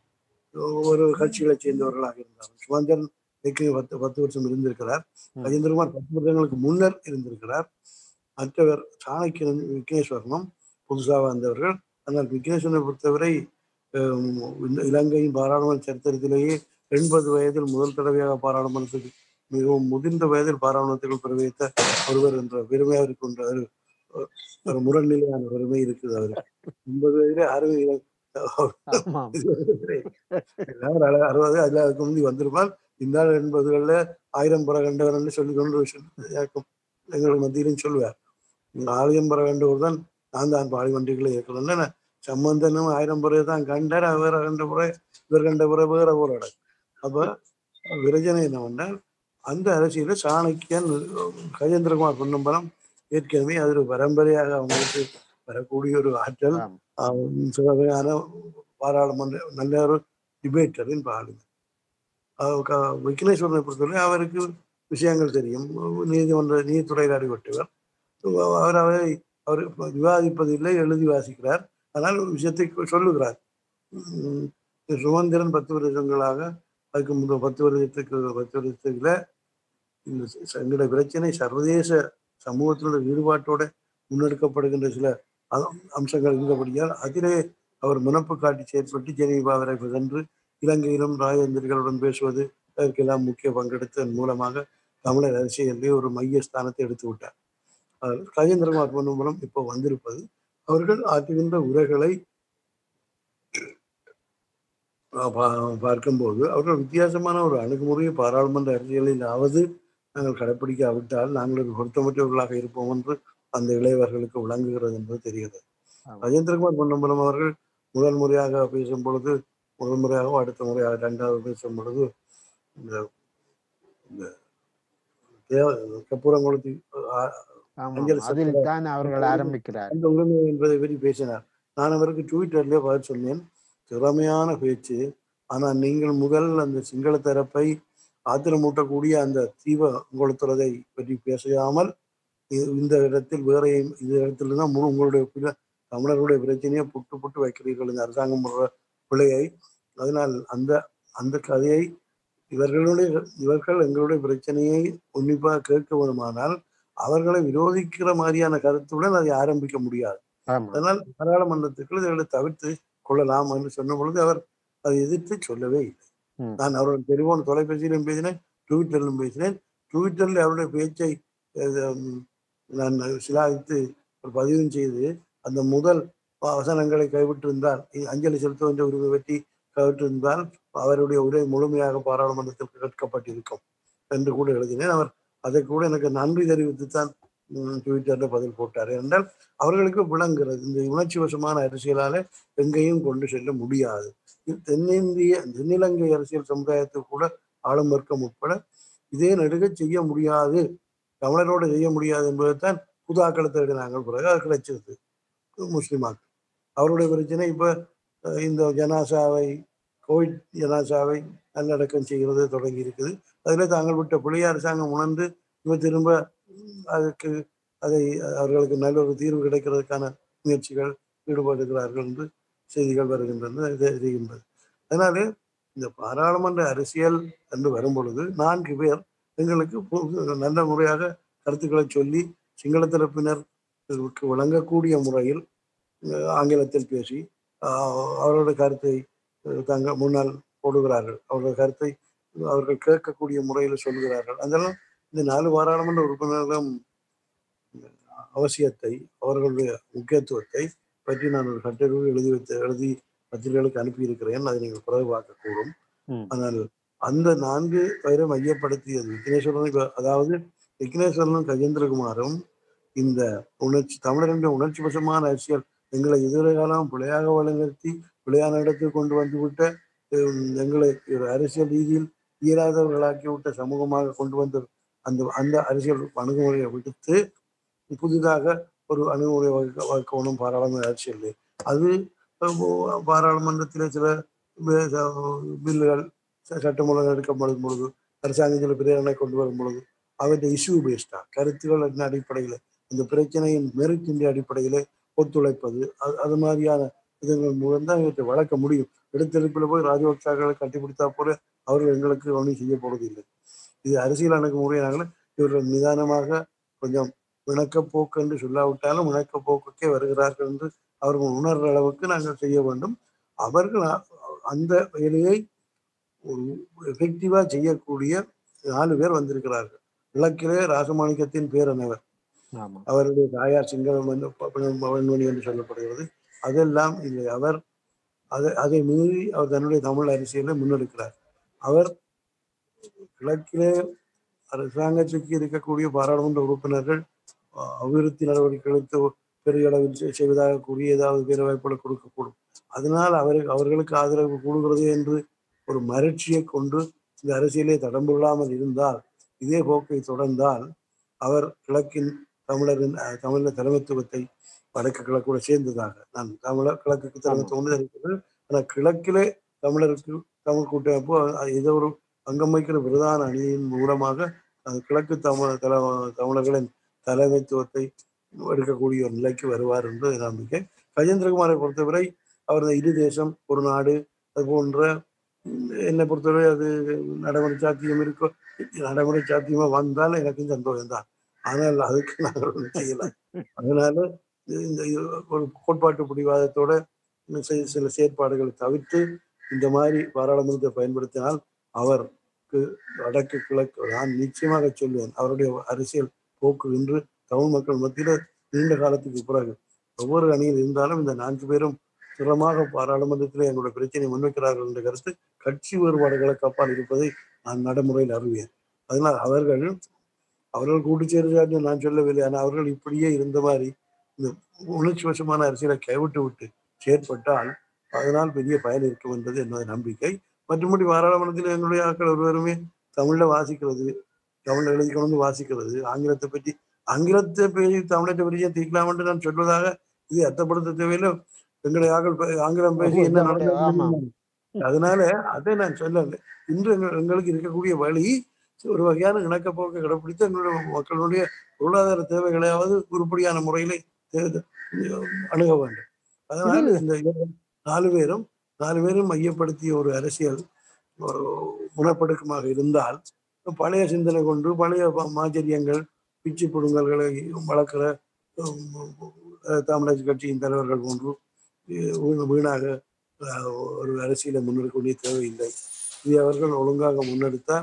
ஒரு கட்சிகளைச் சேர்ந்தவர்களாக இருந்தார்கள் சுமந்திரன் ஏற்கனவே பத்து பத்து வருஷம் இருந்திருக்கிறார் ம். கஜேந்திரகுமார் பத்து வருடங்களுக்கு முன்னர் இருந்திருக்கிறார் மற்றவர் சாணக்கியன் விக்னேஸ்வரனும் புதுசாக வந்தவர்கள் ஆனால் விக்னேஸ்வரனை பொறுத்தவரை ஹம், இந்த இலங்கையின் பாராளுமன்ற சரித்திரத்திலேயே எண்பது வயதில் முதல் தடவையாக பாராளுமன்றத்துக்கு மிகவும் முதிர்ந்த வயதில் பாராளுமன்றத்தில் பிரவேசித்த ஒருவர் என்ற பெருமை அவருக்கு உண்டு அது ஒரு- ஒரு முரண்நிலையான பெருமை இருக்குது அவருக்கு எண்பது வயதிலே அறுபது ஆமாம் எல்லாரும் அறு- அறுபது அதுல அதுக்கு முந்தி வந்திருப்பால் இந்த ஆள் எண்பதுகள்ல ஆயிரம் புற கண்டவர்னு சொல்லி கொண்டு சொல்லி- யாக்கும் எங்களுக்கு மத்தியிலும் சொல்லுவார் இந்த ஆயிரம் புற கண்டவர் தான் நான் தான் பாடி வண்டிகளை இருக்கணும்னு சம்பந்தனும் ஆயிரம் புறையை தான் கண்டார் அவர் வேற கண்ட புறை இவர் கண்ட புறை வேற ஒரு இடம் அப்ப விரஜனை என்ன பண்ணார் அந்த அரசியல சாணக்கியன் கஜேந்திரகுமார் பொன்னம்பலம் ஏற்கனவே அது ஒரு பரம்பரையாக அவங்களுக்கு வரக்கூடிய ஒரு ஆற்றல் ஆம். ஆஹ் சிவகையான பாராளுமன்ற நல்ல ஒரு டிபேட்டரின் பாருங்க விக்னேஸ்வரனை பொறுத்தவரை அவருக்கு விஷயங்கள் தெரியும் நீதிமன்ற நீதித்துறையில் அடிபட்டவர் அவர் அவரை அவர் விவாதிப்பதில்லை எழுதி வாசிக்கிறார் அதனால் ஒரு விஷயத்தை சொல்லுகிறார் உம் சுமந்திரன் பத்து வருஷங்களாக அதுக்கு முதல் பத்து வருஷத்துக்கு பத்து வருஷத்துல இந்த ச- எங்களுடைய பிரச்சனை சர்வதேச சமூகத்தினோட ஈடுபாட்டோட முன்னெடுக்கப்படுகின்ற சில அ- அம்சங்கள் இருந்தபடியால் அதிலே அவர் முனப்பு காட்டி செயற்பட்டு ஜெனீவா வரை சென்று இலங்கையிலும் ராஜேந்திரிகளுடன் பேசுவது அதற்கெல்லாம் முக்கிய பங்கெடுத்ததன் மூலமாக தமிழர் அரசியலிலே ஒரு மைய ஸ்தானத்தை எடுத்து விட்டார் அஹ் ராஜேந்திரகுமார் பொன்னும்பலம் இப்போ வந்திருப்பது அவர்கள் ஆற்றுகின்ற உரைகளை அஹ் பா- பார்க்கும்போது அவர்கள் வித்தியாசமான ஒரு அணுகுமுறையை பாராளுமன்ற அரசியலிலாவது நாங்கள் கடைப்பிடிக்காவிட்டால் நாங்கள் ஒரு பொருத்தமற்றவர்களாக இருப்போம் என்று அந்த இளையவர்களுக்கு விளங்குகிறது என்பது தெரிகிறது ஆமா. ராஜேந்திரகுமார் பொன்னம்பலம் அவர்கள் முதல் முறையாக பேசும் பொழுது முதல் முறையாகவோ அடுத்த முறையாக இரண்டாவது பேசும் பொழுது இந்த இந்த தேவ- கற்பூரங்குளத்தி அஹ், ஆமா அஞ்சல் அதில் சத்திர- தான் அவர்கள் ஆரம்பிக்கிறார் அந்த உரிமை என்பதை பற்றி பேசினார் நான் அவருக்கு ட்விட்டர்லேயே பதில் சொன்னேன் திறமையான பேச்சு ஆனால் நீங்கள் முதல் அந்த சிங்கள தரப்பை ஆத்திரமூட்டக்கூடிய அந்த தீவ உங்களுத்துறதை பற்றி பேசாமல் இ- இந்த இடத்தில் வேற இந்த இடத்துல தான் முழு உங்களுடைய பிர- தமிழர்களுடைய பிரச்சனையை புட்டு புட்டு வைக்கிறீர்கள் இந்த அரசாங்கம் போடுற பிழையை அதனால் அந்த அந்த கதையை இவர்களுடைய இவர்கள் எங்களுடைய பிரச்சனையை உன்னிப்பாக கேட்க வேண்டுமானால் அவர்களை விரோதிக்கிற மாதிரியான கருத்துடன் அதை ஆரம்பிக்க முடியாது ஆமா அதனால் பாராளுமன்றத்துக்குள் இதை தவிர்த்து கொள்ளலாம் என்று சொன்ன பொழுது அவர் அதை எதிர்த்து சொல்லவே இல்லை ம். நான் அவருடைய டெலிபோன் தொலைபேசியிலும் பேசினேன் ட்விட்டரிலும் பேசினேன் ட்விட்டரில் அவருடைய பேச்சை அஹ், உம், நான் சிலாகித்து ஒரு பதிவும் செய்து அந்த முதல் வசனங்களை கைவிட்டிருந்தால் இ- அஞ்சலி செலுத்த வேண்டிய உரிமை பற்றி கைவிட்டிருந்தால் அவருடைய உரை முழுமையாக பாராளுமன்றத்தில் கேட்கப்பட்டிருக்கும் என்று கூட எழுதினேன் அவர் அதை கூட எனக்கு நன்றி தெரிவித்து தான் ட்விட்டர்ல பதில் போட்டார் என்றால் அவர்களுக்கு விளங்குகிறது இந்த உணர்ச்சி வசமான அரசியலால எங்கேயும் கொண்டு செல்ல முடியாது இது தென்னிந்திய தென்னிலங்கை அரசியல் சமுதாயத்துக்கு கூட ஆளும் வர்க்கம் உட்பட இதே நெடுக செய்ய முடியாது தமிழரோடு செய்ய முடியாது என்பதைத்தான் புதாக்களை தேடினாங்கள் பிறகு அது கிடைச்சிருது முஸ்லிமாக்கள் அவருடைய பிரச்சனை இப்ப அஹ், இந்த ஜனாசாவை கோவிட் ஜனாசாவை நல்லடக்கம் செய்கிறது தொடங்கி இருக்குது அதுல தாங்கள் விட்ட புளிய அரசாங்கம் உணர்ந்து இவ திரும்ப உம், அதுக்கு அதை அவர்களுக்கு நல்ல ஒரு தீர்வு கிடைக்கிறதுக்கான முயற்சிகள் ஈடுபடுகிறார்கள் என்று செய்திகள் வருகின்றன இது தெரிகின்றது அதனால இந்த பாராளுமன்ற அரசியல் என்று வரும் பொழுது நான்கு பேர் எங்களுக்கு பு- நல்ல முறையாக கருத்துக்களை சொல்லி சிங்கள தரப்பினருக்கு வழங்கக்கூடிய முறையில் அஹ், ஆங்கிலத்தில் பேசி ஆஹ், அவரோட கருத்தை அஹ், தங்க முன்னால் போடுகிறார்கள் அவரோட கருத்தை அவர்கள் கேட்கக்கூடிய முறையில் சொல்கிறார்கள் அதெல்லாம் இந்த நாலு பாராளுமன்ற உறுப்பினர்களும் அவசியத்தை அவர்களுடைய முக்கியத்துவத்தை பற்றி நான் ஒரு கட்டுரை எழுதி வைத்து எழுதி பத்திரிகைகளுக்கு அனுப்பியிருக்கிறேன் அதை நீங்கள் பிறகு பார்க்கக்கூடும் ம். ஆனால் அந்த நான்கு பேரை மையப்படுத்தியது விக்னேஸ்வரன் இப்ப- அதாவது விக்னேஸ்வரனும் கஜேந்திரகுமாரும் இந்த உணர்ச்சி தமிழர்களுடைய உணர்ச்சி வசமான அரசியல் எங்களை இதுவரை காலம் பிழையாக வழிநிறுத்தி பிழையான இடத்தில் கொண்டு வந்து விட்ட ஹம், எங்களை ஒரு அரசியல் ரீதியில் இயலாதவர்களாக்கி விட்ட சமூகமாக கொண்டு வந்த அந்த அந்த அரசியல் அணுகுமுறையை விடுத்து புதிதாக ஒரு அணுகுமுறை வகுக்க வகுக்கணும் பாராளுமன்ற அரசியல் அது அஹ், பாராளுமன்றத்திலே சில பி- ச- பில்லுகள் ச- சட்டமூலம் எடுக்கப்படும் பொழுது அரசாங்கம் சில பிரேரணை கொண்டு வரும் பொழுது அவற்றை இஷ்யூ பேஸ்டா கருத்துக்கள் என்ன அடிப்படையில் இந்த பிரச்சனையின் மெரிட்டின் அடிப்படையில் ஒத்துழைப்பது அது அது மாதிரியான இதன் மூலம் தான் இவற்றை வளர்க்க முடியும் எடுத்தெடுப்பில் போய் ராஜபக்சாக்களை கட்டிப்பிடித்தா போல அவர்கள் எங்களுக்கு ஒன்றும் செய்ய போவதில்லை இது அரசியல் அணுகுமுறை நாங்கள் இவர்கள் நிதானமாக கொஞ்சம் இணக்கப்போக்கு என்று சொல்லாவிட்டாலும் இணக்கப்போக்குக்கே வருகிறார்கள் என்று அவர்கள் உணர்ற அளவுக்கு நாங்கள் செய்ய வேண்டும் அவர்கள் அ- அந்த வேலையை எஃபெக்டிவா செய்யக்கூடிய நாலு பேர் வந்திருக்கிறார்கள் இலக்கிலே ராசமாணிக்கத்தின் பேரனவர் ஆமா அவருடைய தாயார் சிங்களம் வந்து ப- ப- பவன்மணி என்று சொல்லப்படுகிறது அதெல்லாம் இல்லை அவர் அதை அதை மீறி அவர் தன்னுடைய தமிழ் அரசியலை முன்னெடுக்கிறார் அவர் கிழக்கிலே அரசாங்கத்துக்கு இருக்கக்கூடிய பாராளுமன்ற உறுப்பினர்கள் அஹ், அபிவிருத்தி நடவடிக்கைகளுக்கு பெரிய அளவில் செ- செய்வதாக கூறிய ஏதாவது பேர வாய்ப்புகளை கொடுக்கக்கூடும் அதனால் அவருக்கு அவர்களுக்கு ஆதரவு கூடுகிறது என்று ஒரு மகிழ்ச்சியை கொண்டு இந்த அரசியலை தடம்புள்ளாமல் இருந்தால் இதே போக்கை தொடர்ந்தால் அவர் கிழக்கின் தமிழரின் அஹ், தமிழர் தலைமைத்துவத்தை வடக்கு கிழக்கூட சேர்ந்ததாக நான் தமிழர் கிழக்குக்கு தலைமைத்துவம் ஒன்று இருக்கிறது ஆனால் கிழக்கிலே தமிழருக்கு தமிழ் கூட்டமைப்பு அஹ், ஏதோ ஒரு அங்கம் வைக்கிற பிரதான அணியின் மூலமாக அந்த கிழக்கு தமிழ் தல தமிழர்களின் தலைமைத்துவத்தை எடுக்கக்கூடிய ஒரு நிலைக்கு வருவார் என்று நம்பிக்கை கஜேந்திரகுமாரை பொறுத்தவரை அவர் இந்த இரு தேசம் ஒரு நாடு அது போன்ற உம், என்னை பொறுத்தவரை அது நடைமுறை சாத்தியம் இருக்கோ நடைமுறை சாத்தியமா வந்தால் எனக்கு சந்தோஷம் தான் ஆனால் அதுக்கு நாங்கள் ஒண்ணும் செய்யலாம் அதனால இந்த இது ஒரு கோட்பாட்டு பிடிவாதத்தோட இன்னும் சில சில செயற்பாடுகளை தவிர்த்து இந்த மாதிரி பாராளுமன்றத்தை பயன்படுத்தினால் அவருக்கு வடக்கு கிழக்கு நான் நிச்சயமாக சொல்லுவேன் அவருடைய அரசியல் போக்கு இன்று தமிழ் மக்கள் மத்தியில நீண்ட காலத்துக்கு பிறகு ஒவ்வொரு அணியில் இருந்தாலும் இந்த நான்கு பேரும் திறமாக பாராளுமன்றத்தில் எங்களுடைய பிரச்சனை முன்வைக்கிறார்கள் என்ற கருத்து கட்சி வேறுபாடுகளுக்கு அப்பால் இருப்பதை நான் நடைமுறையில் அறிவேன் அதனால் அவர்கள் அவர்கள் கூட்டு சேர்ந்தார்கள் நான் சொல்லவில்லை ஆனால் அவர்கள் இப்படியே இருந்த மாதிரி இந்த உணர்ச்சி வசமான அரசியலை கைவிட்டு விட்டு செயற்பட்டால் அதனால் பெரிய பயன் இருக்கும் என்பது என்னுடைய நம்பிக்கை மற்றபடி பாராளுமன்றத்தில் எங்களுடைய ஆட்கள் ஒருவருமே தமிழ்ல வாசிக்கிறது தமிழ்ல எழுதி கொண்டு வந்து வாசிக்கிறது ஆங்கிலத்தை பற்றி ஆங்கிலத்தை பேசி தமிழத்தை பற்றியே தீர்க்கலாம் என்று நான் சொல்வதாக இது அர்த்தப்படுத்த தேவையில்லை எங்களுடைய ஆக்கள் பே- ஆங்கிலம் பேசி என்ன ஆமா. நடந்தது அதனால அதை நான் சொல்லல இன்று எங்க- எங்களுக்கு இருக்கக்கூடிய வழி ஒரு வகையான இணக்கப்போக்கை கடைப்பிடித்து எங்களுடைய மக்களுடைய பொருளாதார தேவைகளையாவது உருப்படியான முறையிலே தே- அணுக வேண்டும் அதனால் இந்த இவர்கள் நாலு பேரும் நாலு பேரும் மையப்படுத்திய ஒரு அரசியல் ஒரு முனைப்படுக்கமாக இருந்தால் பழைய சிந்தனை கொண்டு பழைய ப- மாச்சரியங்கள் பிச்சு புடுங்கல்களை வளர்க்கிற உம், அஹ், தமிழர் கட்சியின் தலைவர்கள் போன்று அஹ், வீண்- வீணாக அஹ், ஒரு அரசியலை முன்னெடுக்கக்கூடிய தேவையில்லை இது அவர்கள் ஒழுங்காக முன்னெடுத்தால்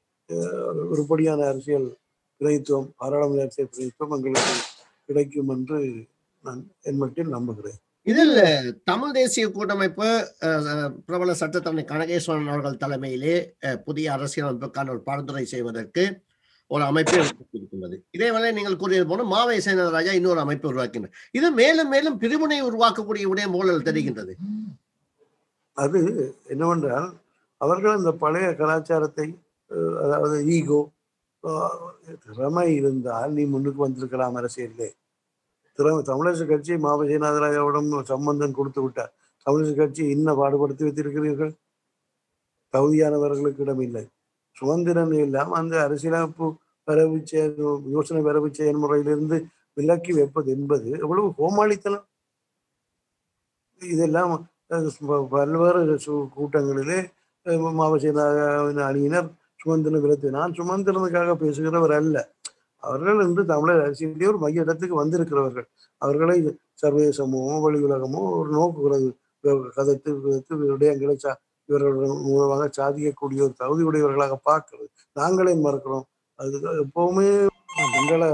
அஹ், உருப்படியான அரசியல் பிரதித்துவம் பாராளுமன்ற அரசியல் பிரதித்துவம் எங்களுக்கு கிடைக்கும் என்று நான் என் மட்டில் நம்புகிறேன் இதில் தமிழ் தேசிய கூட்டமைப்பு அஹ், பிரபல சட்டத்தரணி கனகேஸ்வரன் அவர்கள் தலைமையிலே அஹ், புதிய அரசியலமைப்புக்கான ஒரு பரிந்துரை செய்வதற்கு ஒரு அமைப்பை உருவாக்கியிருக்கின்றது இதேவேளை நீங்கள் கூறியது போல மாவை சேனராஜா இன்னொரு அமைப்பை உருவாக்கினார் இது மேலும் மேலும் பிரிவினை உருவாக்கக்கூடிய விடயம் போல தெரிகின்றது அது என்னவென்றால் அவர்கள் அந்த பழைய கலாச்சாரத்தை அஹ், அதாவது ஈகோ திறமை இருந்தால் நீ முன்னுக்கு வந்திருக்கலாம் அரசியலே திறமை தமிழரசு கட்சி மாவஜயநாதராஜாவிடம் சம்பந்தம் கொடுத்து விட்டார் தமிழரசு கட்சி என்ன பாடுபடுத்தி வைத்திருக்கிறீர்கள் தகுதியானவர்களுக்கு இடமில்லை சுதந்திரம் இல்லாம அந்த அரசியலமைப்பு வரவு செயல் யோசனை வரவு செயல்முறையிலிருந்து விலக்கி வைப்பது என்பது எவ்வளவு கோமாளித்தனம் இதெல்லாம் அஹ், ப- பல்வேறு சு- கூட்டங்களிலே அஹ், மாவசியனாவின் அணியினர் சுமந்திரன் விலத்து நான் சுமந்திரனுக்காக பேசுகிறவர் அல்ல அவர்கள் இன்று தமிழர் அரசியலே ஒரு மைய இடத்துக்கு வந்திருக்கிறவர்கள் அவர்களை சர்வதேசமோ வெளி உலகமோ ஒரு நோக்குகிறது வே- கதைத்து விதத்து விடயங்களை சா இவர்கள் மூலமாக சாதிக்கக்கூடிய ஒரு தகுதி உடையவர்களாக பார்க்கிறது நாங்களே மறக்கிறோம் அது எப்பவுமே எங்களை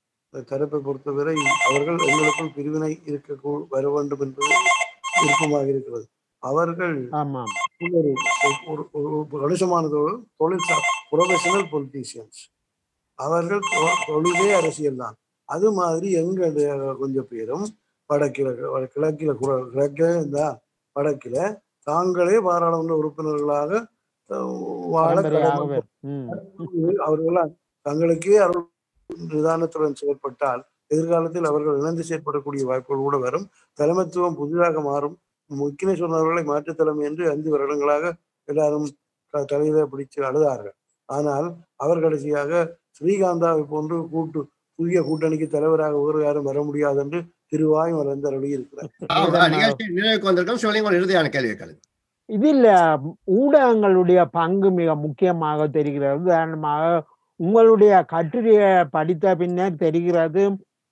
தரப்பை பொறுத்தவரை அவர்கள் எங்களுக்குள் பிரிவினை இருக்க கூ- வர வேண்டும் என்பது விருப்பமாக இருக்கிறது அவர்கள் ஆமாம் ஒரு ஒரு ஒரு கணிசமானதோடு தொழில் ப்ரொஃபஷனல் பொலிட்டீஷியன்ஸ் அவர்கள் தொ- தொழிலே அரசியல் தான் அது மாதிரி எங்களுடைய கொஞ்சம் பேரும் வடக்கில வட- கிழக்கில குற- கிழக்கில இந்த வடக்கில தாங்களே பாராளுமன்ற உறுப்பினர்களாக அஹ், வாழ பரம்பரையாகவே கடமை ம் அவர்களால் தங்களுக்கே அருள் நிதானத்துடன் செயற்பட்டால் எதிர்காலத்தில் அவர்கள் இணைந்து செயற்படக்கூடிய வாய்ப்புகள் கூட வரும் தலைமைத்துவம் புதிதாக மாறும் முக்கினேஸ்வரன் அவர்களை மாற்றுத் தலைமை என்று ஐந்து வருடங்களாக எல்லாரும் த- தலையில பிடிச்சு அழுதார்கள் ஆனால் அவர் கடைசியாக ஸ்ரீகாந்தாவை போன்று கூட்டு புதிய கூட்டணிக்கு தலைவராக வேறு யாரும் வர முடியாது என்று திருவாய் மறந்து அருளி இருக்கிறார் ஆமா, நிகழ்ச்சி நிறைவுக்கு வந்திருக்கோம் சிவலிங்கம் இறுதியான கேள்வி கேளுங்க இதில் ஊடகங்களுடைய பங்கு மிக முக்கியமாக தெரிகிறது உதாரணமாக உங்களுடைய கட்டுரையை படித்த பின்னர் தெரிகிறது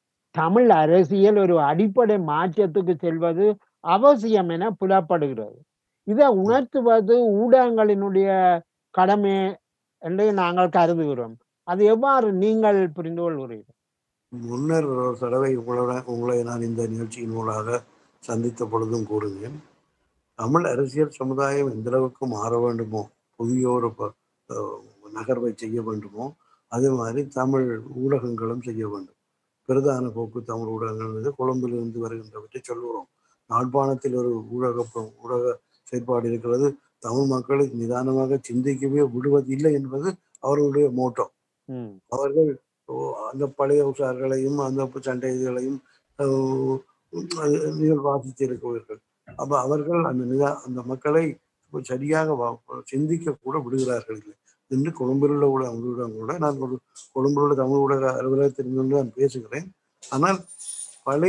தமிழ் அரசியல் ஒரு அடிப்படை மாற்றத்துக்கு செல்வது அவசியம் என புலப்படுகிறது இதை உணர்த்துவது ஊடகங்களினுடைய கடமை என்று நாங்கள் கருதுகிறோம் அது எவ்வாறு நீங்கள் புரிந்து கொள்கிறீர்கள் முன்னர் ஒரு தடவை உங்களுடன் உங்களை நான் இந்த நிகழ்ச்சியின் மூலமாக சந்தித்த பொழுதும் கூறுகிறேன் தமிழ் அரசியல் சமுதாயம் எந்த அளவுக்கு மாற வேண்டுமோ புதிய ஒரு ப- அஹ் நகர்வை செய்ய வேண்டுமோ அதே மாதிரி தமிழ் ஊடகங்களும் செய்ய வேண்டும் பிரதான போக்கு தமிழ் ஊடகங்கள் வந்து கொழும்பிலிருந்து வருகின்றவற்றை சொல்லுகிறோம் யாழ்ப்பாணத்தில் ஒரு ஊடக ப- ஊடக செயற்பாடு இருக்கிறது தமிழ் மக்களை நிதானமாக சிந்திக்கவே விடுவதில்லை என்பது அவர்களுடைய மோட்டோ ம் அவர்கள் ஓ, அந்த பழைய உஷார்களையும் அந்த சண்டை இதுகளையும் அஹ், அது நீங்கள் வாசித்து இருக்கிறீர்கள் அப்ப அவர்கள் அந்த நிதா அந்த மக்களை சரியாக வா- சிந்திக்க கூட விடுகிறார்கள் இல்லை என்று கொழும்பில் உள்ள ஊடக ஊடகம் கூட நான் ஒரு கொழும்பில் உள்ள தமிழ் ஊடக அலுவலகத்திலிருந்து நான் பேசுகிறேன் ஆனால் பழைய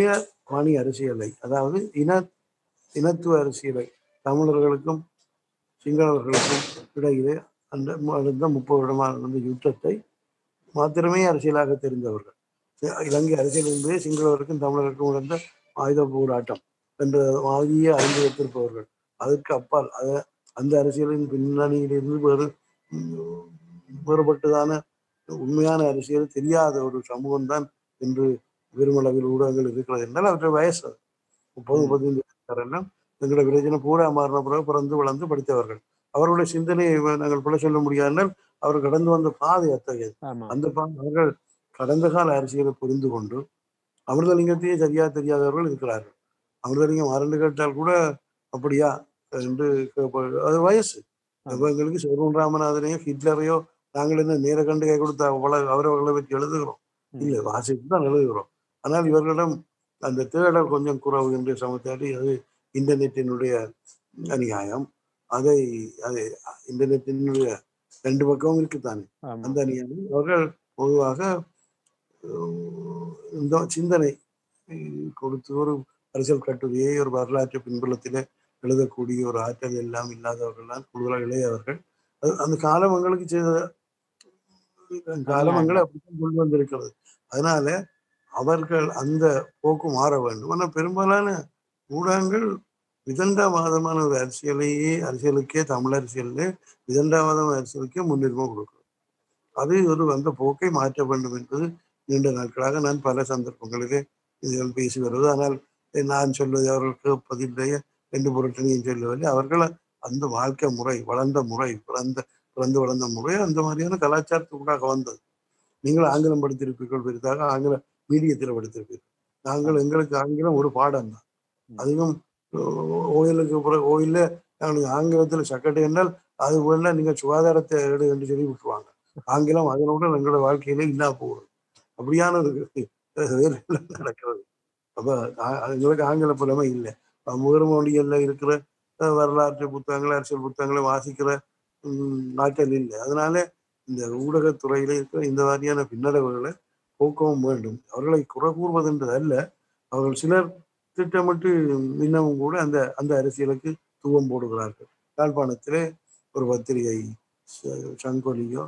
பாணி அரசியலை அதாவது இன இனத்துவ அரசியலை தமிழர்களுக்கும் சிங்களவர்களுக்கும் இடையிலே அந்த நடந்த முப்பது வருடமாக நடந்த யுத்தத்தை மாத்திரமே அரசியலாக தெரிந்தவர்கள் இலங்கை அரசியல் என்பதே சிங்களவருக்கும் தமிழருக்கும் நடந்த ஆயுத போராட்டம் என்ற மாதிரியே அறிந்து வைத்திருப்பவர்கள் அதற்கு அப்பால் அத அந்த அரசியலின் பின்னணியிலிருந்து வேறு உம், வேறுபட்டதான உண்மையான அரசியல் தெரியாத ஒரு சமூகம் தான் இன்று பெருமளவில் ஊடகங்கள் இருக்கிறது என்றால் அவற்றை வயசு அது. முப்பது முப்பத்தைந்து எல்லாம் எங்களோட பிரச்சனை பூரா மாறின பிறகு பிறந்து வளர்ந்து படித்தவர்கள் அவர்களுடைய சிந்தனையை நாங்கள் பிழை சொல்ல முடியாதனால் அவர் கடந்து வந்த பாதை அத்தகையது ஆமா அந்த பா- அவர்கள் கடந்த கால அரசியலை புரிந்து கொண்டு அமிர்தலிங்கத்தையே சரியா தெரியாதவர்கள் இருக்கிறார்கள் அமிர்தலிங்கம் அரண்டு கேட்டால் கூட அப்படியா என்று கேட்பார்கள். அது வயசு அப்ப எங்களுக்கு செல்வன் ராமநாதனையோ ஹிட்லரையோ நாங்கள் என்ன நேர கண்டு கை கொடுத்த அவ்வளவு அவரவர்களை பற்றி எழுதுகிறோம் ம். இல்லை வாசித்து தான் எழுதுகிறோம் ஆனால் இவர்களிடம் அந்த தேடல் கொஞ்சம் குறவு என்று சமத்தாடி அது இன்டர்நெட்டினுடைய அநியாயம் அதை அது இன்டர்நெட்டினுடைய ரெண்டு பக்கமும் இருக்குத்தானே ஆமா அந்த அணியானது அவர்கள் பொதுவாக அஹ், இந்த சிந்தனை அஹ், கொடுத்து ஒரு அரசியல் கட்டுரையை ஒரு வரலாற்று பின்புலத்திலே எழுதக்கூடிய ஒரு ஆற்றல் எல்லாம் இல்லாதவர்கள் தான் கூடுதலாக இளையவர்கள் அது அந்த காலம் எங்களுக்கு செய்த காலம் எங்களை அப்படித்தான் கொண்டு வந்திருக்கிறது அதனால அவர்கள் அந்த போக்கு மாற வேண்டும் ஆனால் பெரும்பாலான ஊடகங்கள் விதண்டாவாதமான ஒரு அரசியலையே அரசியலுக்கே தமிழ் அரசியலே விதண்டாவாதம் அரசியலுக்கே முன்னுரிமை கொடுக்கும் அது ஒரு அந்த போக்கை மாற்ற வேண்டும் என்பது நீண்ட நாட்களாக நான் பல சந்தர்ப்பங்களிலே இதில் பேசி வருவது ஆனால் நான் சொல்வது அவர்கள் கேட்பதில்லையே என்று பொருட்டனையும் சொல்லவில்லை அவர்கள் அந்த வாழ்க்கை முறை வளர்ந்த முறை பிறந்த பிறந்து வளர்ந்த முறை அந்த மாதிரியான கலாச்சாரத்துக்குள்ளாக வந்தது நீங்கள் ஆங்கிலம் படித்திருப்பீர்கள் பெரிதாக ஆங்கில மீடியத்தில் படித்திருப்பீர்கள் நாங்கள் எங்களுக்கு ஆங்கிலம் ஒரு பாடம் தான் அதிகம் ஓயிலுக்கு பிறகு ஓயில நாங்கள் ஆங்கிலத்தில் சக்கட்டை என்றால் அது போல நீங்கள் சுகாதாரத்தை எடு என்று சொல்லி விட்டுருவாங்க ஆங்கிலம் அதனோட எங்களோட வாழ்க்கையில இல்லா போகுது அப்படியான ஒரு வேலை நடக்கிறது அப்ப ஆ- எங்களுக்கு ஆங்கில புலமை இல்லை முகர் மொழிகள்ல இருக்கிற அஹ், வரலாற்று புத்தகங்கள் அரசியல் புத்தகங்களை வாசிக்கிற உம், ஆற்றல் இல்லை அதனால இந்த ஊடகத்துறையில இருக்கிற இந்த மாதிரியான பின்னடைவுகளை போக்கவும் வேண்டும் அவர்களை குறை கூறுவதென்றது அல்ல அவர்கள் சிலர் திட்டமிட்டு இன்னமும் கூட அந்த அந்த அரசியலுக்கு தூவம் போடுகிறார்கள் யாழ்ப்பாணத்திலே ஒரு பத்திரிகை ச- சங்கொலியோ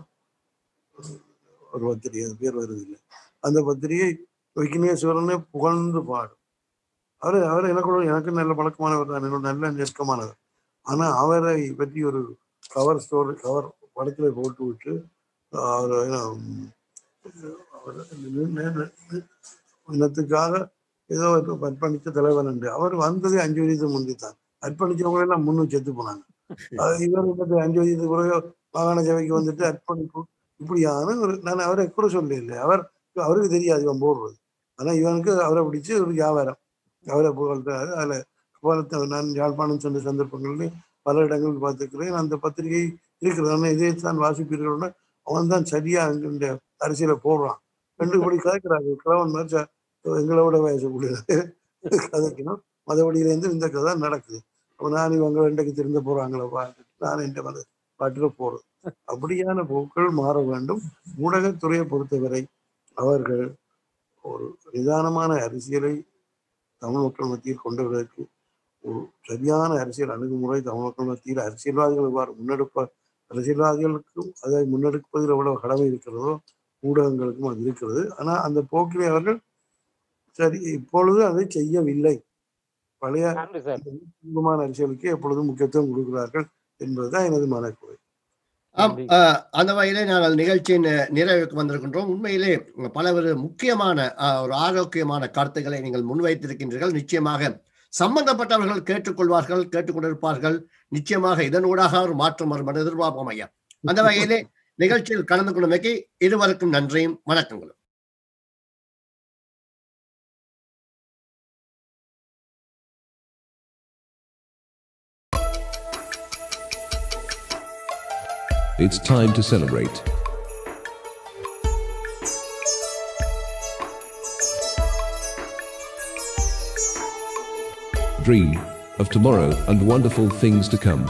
ஒரு பத்திரிகை அது பேர் வருதில்லை அந்த பத்திரிகை விக்னேஸ்வரனை புகழ்ந்து பாடும் அவர் அவர் எனக்கு எனக்கு நல்ல பழக்கமானவர் தான் என்னோட நல்ல நெருக்கமானவர் ஆனா அவரை பற்றி ஒரு கவர் ஸ்டோரி கவர் படத்துல போட்டு விட்டு அவர் உம், அவர் நி- நி- நி- இனத்துக்காக ஏதோ ஒரு அர்ப்பணித்த தலைவன் என்று அவர் வந்தது அஞ்சு வயது முந்தித்தான் அர்ப்பணிச்சவங்க எல்லாம் முன்னு செத்து போனாங்க அது இவர் வந்து அஞ்சு வயது பிறகு மாகாண சபைக்கு வந்துட்டு அர்ப்பணிப்பு இப்படியான ஒரு நான் அவரை கூட சொல்ல இல்லை அவர் அவருக்கு தெரியாது இவன் போடுறது ஆனா இவனுக்கு அவரை பிடிச்சு ஒரு வியாபாரம் அவரை புகழ்ந்தாரு அதுல புகழத்தை நான் யாழ்ப்பாணம் சென்ற சந்தர்ப்பங்களில் பல இடங்களில் பார்த்துக்கிறேன் அந்த பத்திரிகை இருக்கிறது ஆனால் இதே தான் வாசிப்பீர்கள்னா அவன் தான் சரியா இந்த அரசியலை போடுறான் ரெண்டு படி கதைக்கிறாங்க கிழவன் மாதிரி ச- எங்களோட வயசு பிள்ளைங்க கதைக்கணும் மதவடியிலேருந்து இந்த கதை நடக்குது அப்ப நான் இவங்க ரெண்டுக்கு திருந்த போறாங்களா பார்த்துட்டு நான் என்ற மத பாட்டுல போறது அப்படியான போக்கள் மாற வேண்டும் ஊடகத்துறையை பொறுத்தவரை அவர்கள் ஒரு நிதானமான அரசியலை தமிழ் மக்கள் மத்தியில் கொண்டு வருவதற்கு ஒரு சரியான அரசியல் அணுகுமுறை தமிழ் மக்கள் மத்தியில் அரசியல்வாதிகள் எவ்வாறு முன்னெடுப்ப அரசியல்வாதிகளுக்கும் அதை முன்னெடுப்பதில் எவ்வளவு கடமை இருக்கிறதோ ஊடகங்களுக்கும் அது இருக்கிறது ஆனா அந்த போக்கிலே அவர்கள் சரி இப்பொழுது அதை செய்யவில்லை பழைய நன்றி சார் குடும்பமான அரசியலுக்கு எப்பொழுதும் முக்கியத்துவம் கொடுக்கிறார்கள் என்பதுதான் எனது மனக்குறை ஆம், நன்றி. அஹ், அந்த வகையிலே நாங்கள் நிகழ்ச்சியின் நிறைவுக்கு வந்திருக்கின்றோம் உண்மையிலே பலவரு முக்கியமான அஹ், ஒரு ஆரோக்கியமான கருத்துக்களை நீங்கள் முன்வைத்திருக்கின்றீர்கள் நிச்சயமாக சம்பந்தப்பட்டவர்கள் கேட்டுக்கொள்வார்கள் கேட்டுக்கொண்டிருப்பார்கள் நிச்சயமாக இதனூடாக ஒரு மாற்றம் வரும் என எதிர்பார்ப்போம் ஐயா அந்த வகையிலே நிகழ்ச்சியில் கலந்து கொண்டமைக்கு இருவருக்கும் நன்றியும் வணக்கங்களும் It's time to celebrate. Dream of tomorrow and wonderful things to come.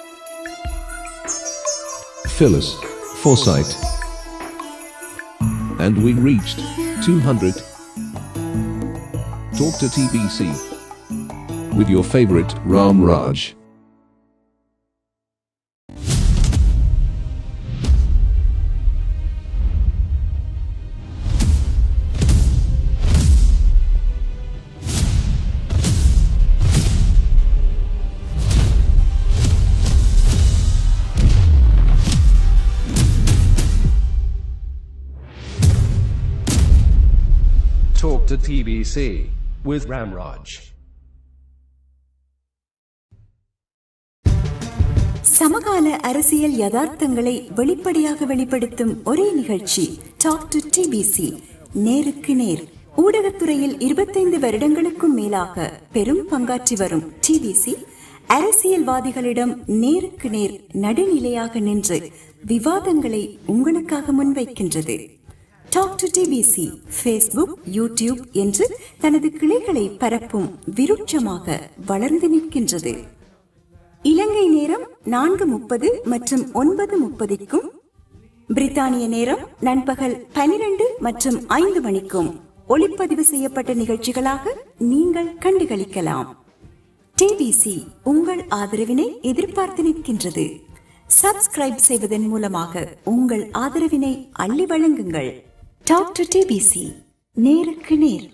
Phyllis Forsyth. And we reached 200. Talk to TBC with your favorite Ram Raj. Talk to TBC with Ramraj. சமகால அரசியல் யதார்த்தங்களை வெளிப்படையாக வெளிப்படுத்தும் ஒரே நிகழ்ச்சி டாக் டு டிபிசி நேருக்கு நேர் ஊடகத்துறையில் இருபத்தைந்து வருடங்களுக்கும் மேலாக பெரும் பங்காற்றி வரும் டிபிசி அரசியல்வாதிகளிடம் நேருக்கு நேர் நடுநிலையாக நின்று விவாதங்களை உங்களுக்காக முன்வைக்கின்றது talk to TBC Facebook YouTube என்று தனது கிளைகளை பரப்பும் விருட்சமாக வளர்ந்து நிற்கின்றது இலங்கை நேரம் நான்கு முப்பது மற்றும் ஒன்பது முப்பதுக்கும் பிரித்தானிய நேரம் நண்பகல் பனிரெண்டு மற்றும் ஐந்து மணிக்கும் ஒளிப்பதிவு செய்யப்பட்ட நிகழ்ச்சிகளாக நீங்கள் கண்டுகளிக்கலாம் டிபிசி உங்கள் ஆதரவினை எதிர்பார்த்து நிற்கின்றது சப்ஸ்கிரைப் செய்வதன் மூலமாக உங்கள் ஆதரவினை அள்ளி வழங்குங்கள் டாக் டு டிபிசி நேருக்கு நேர்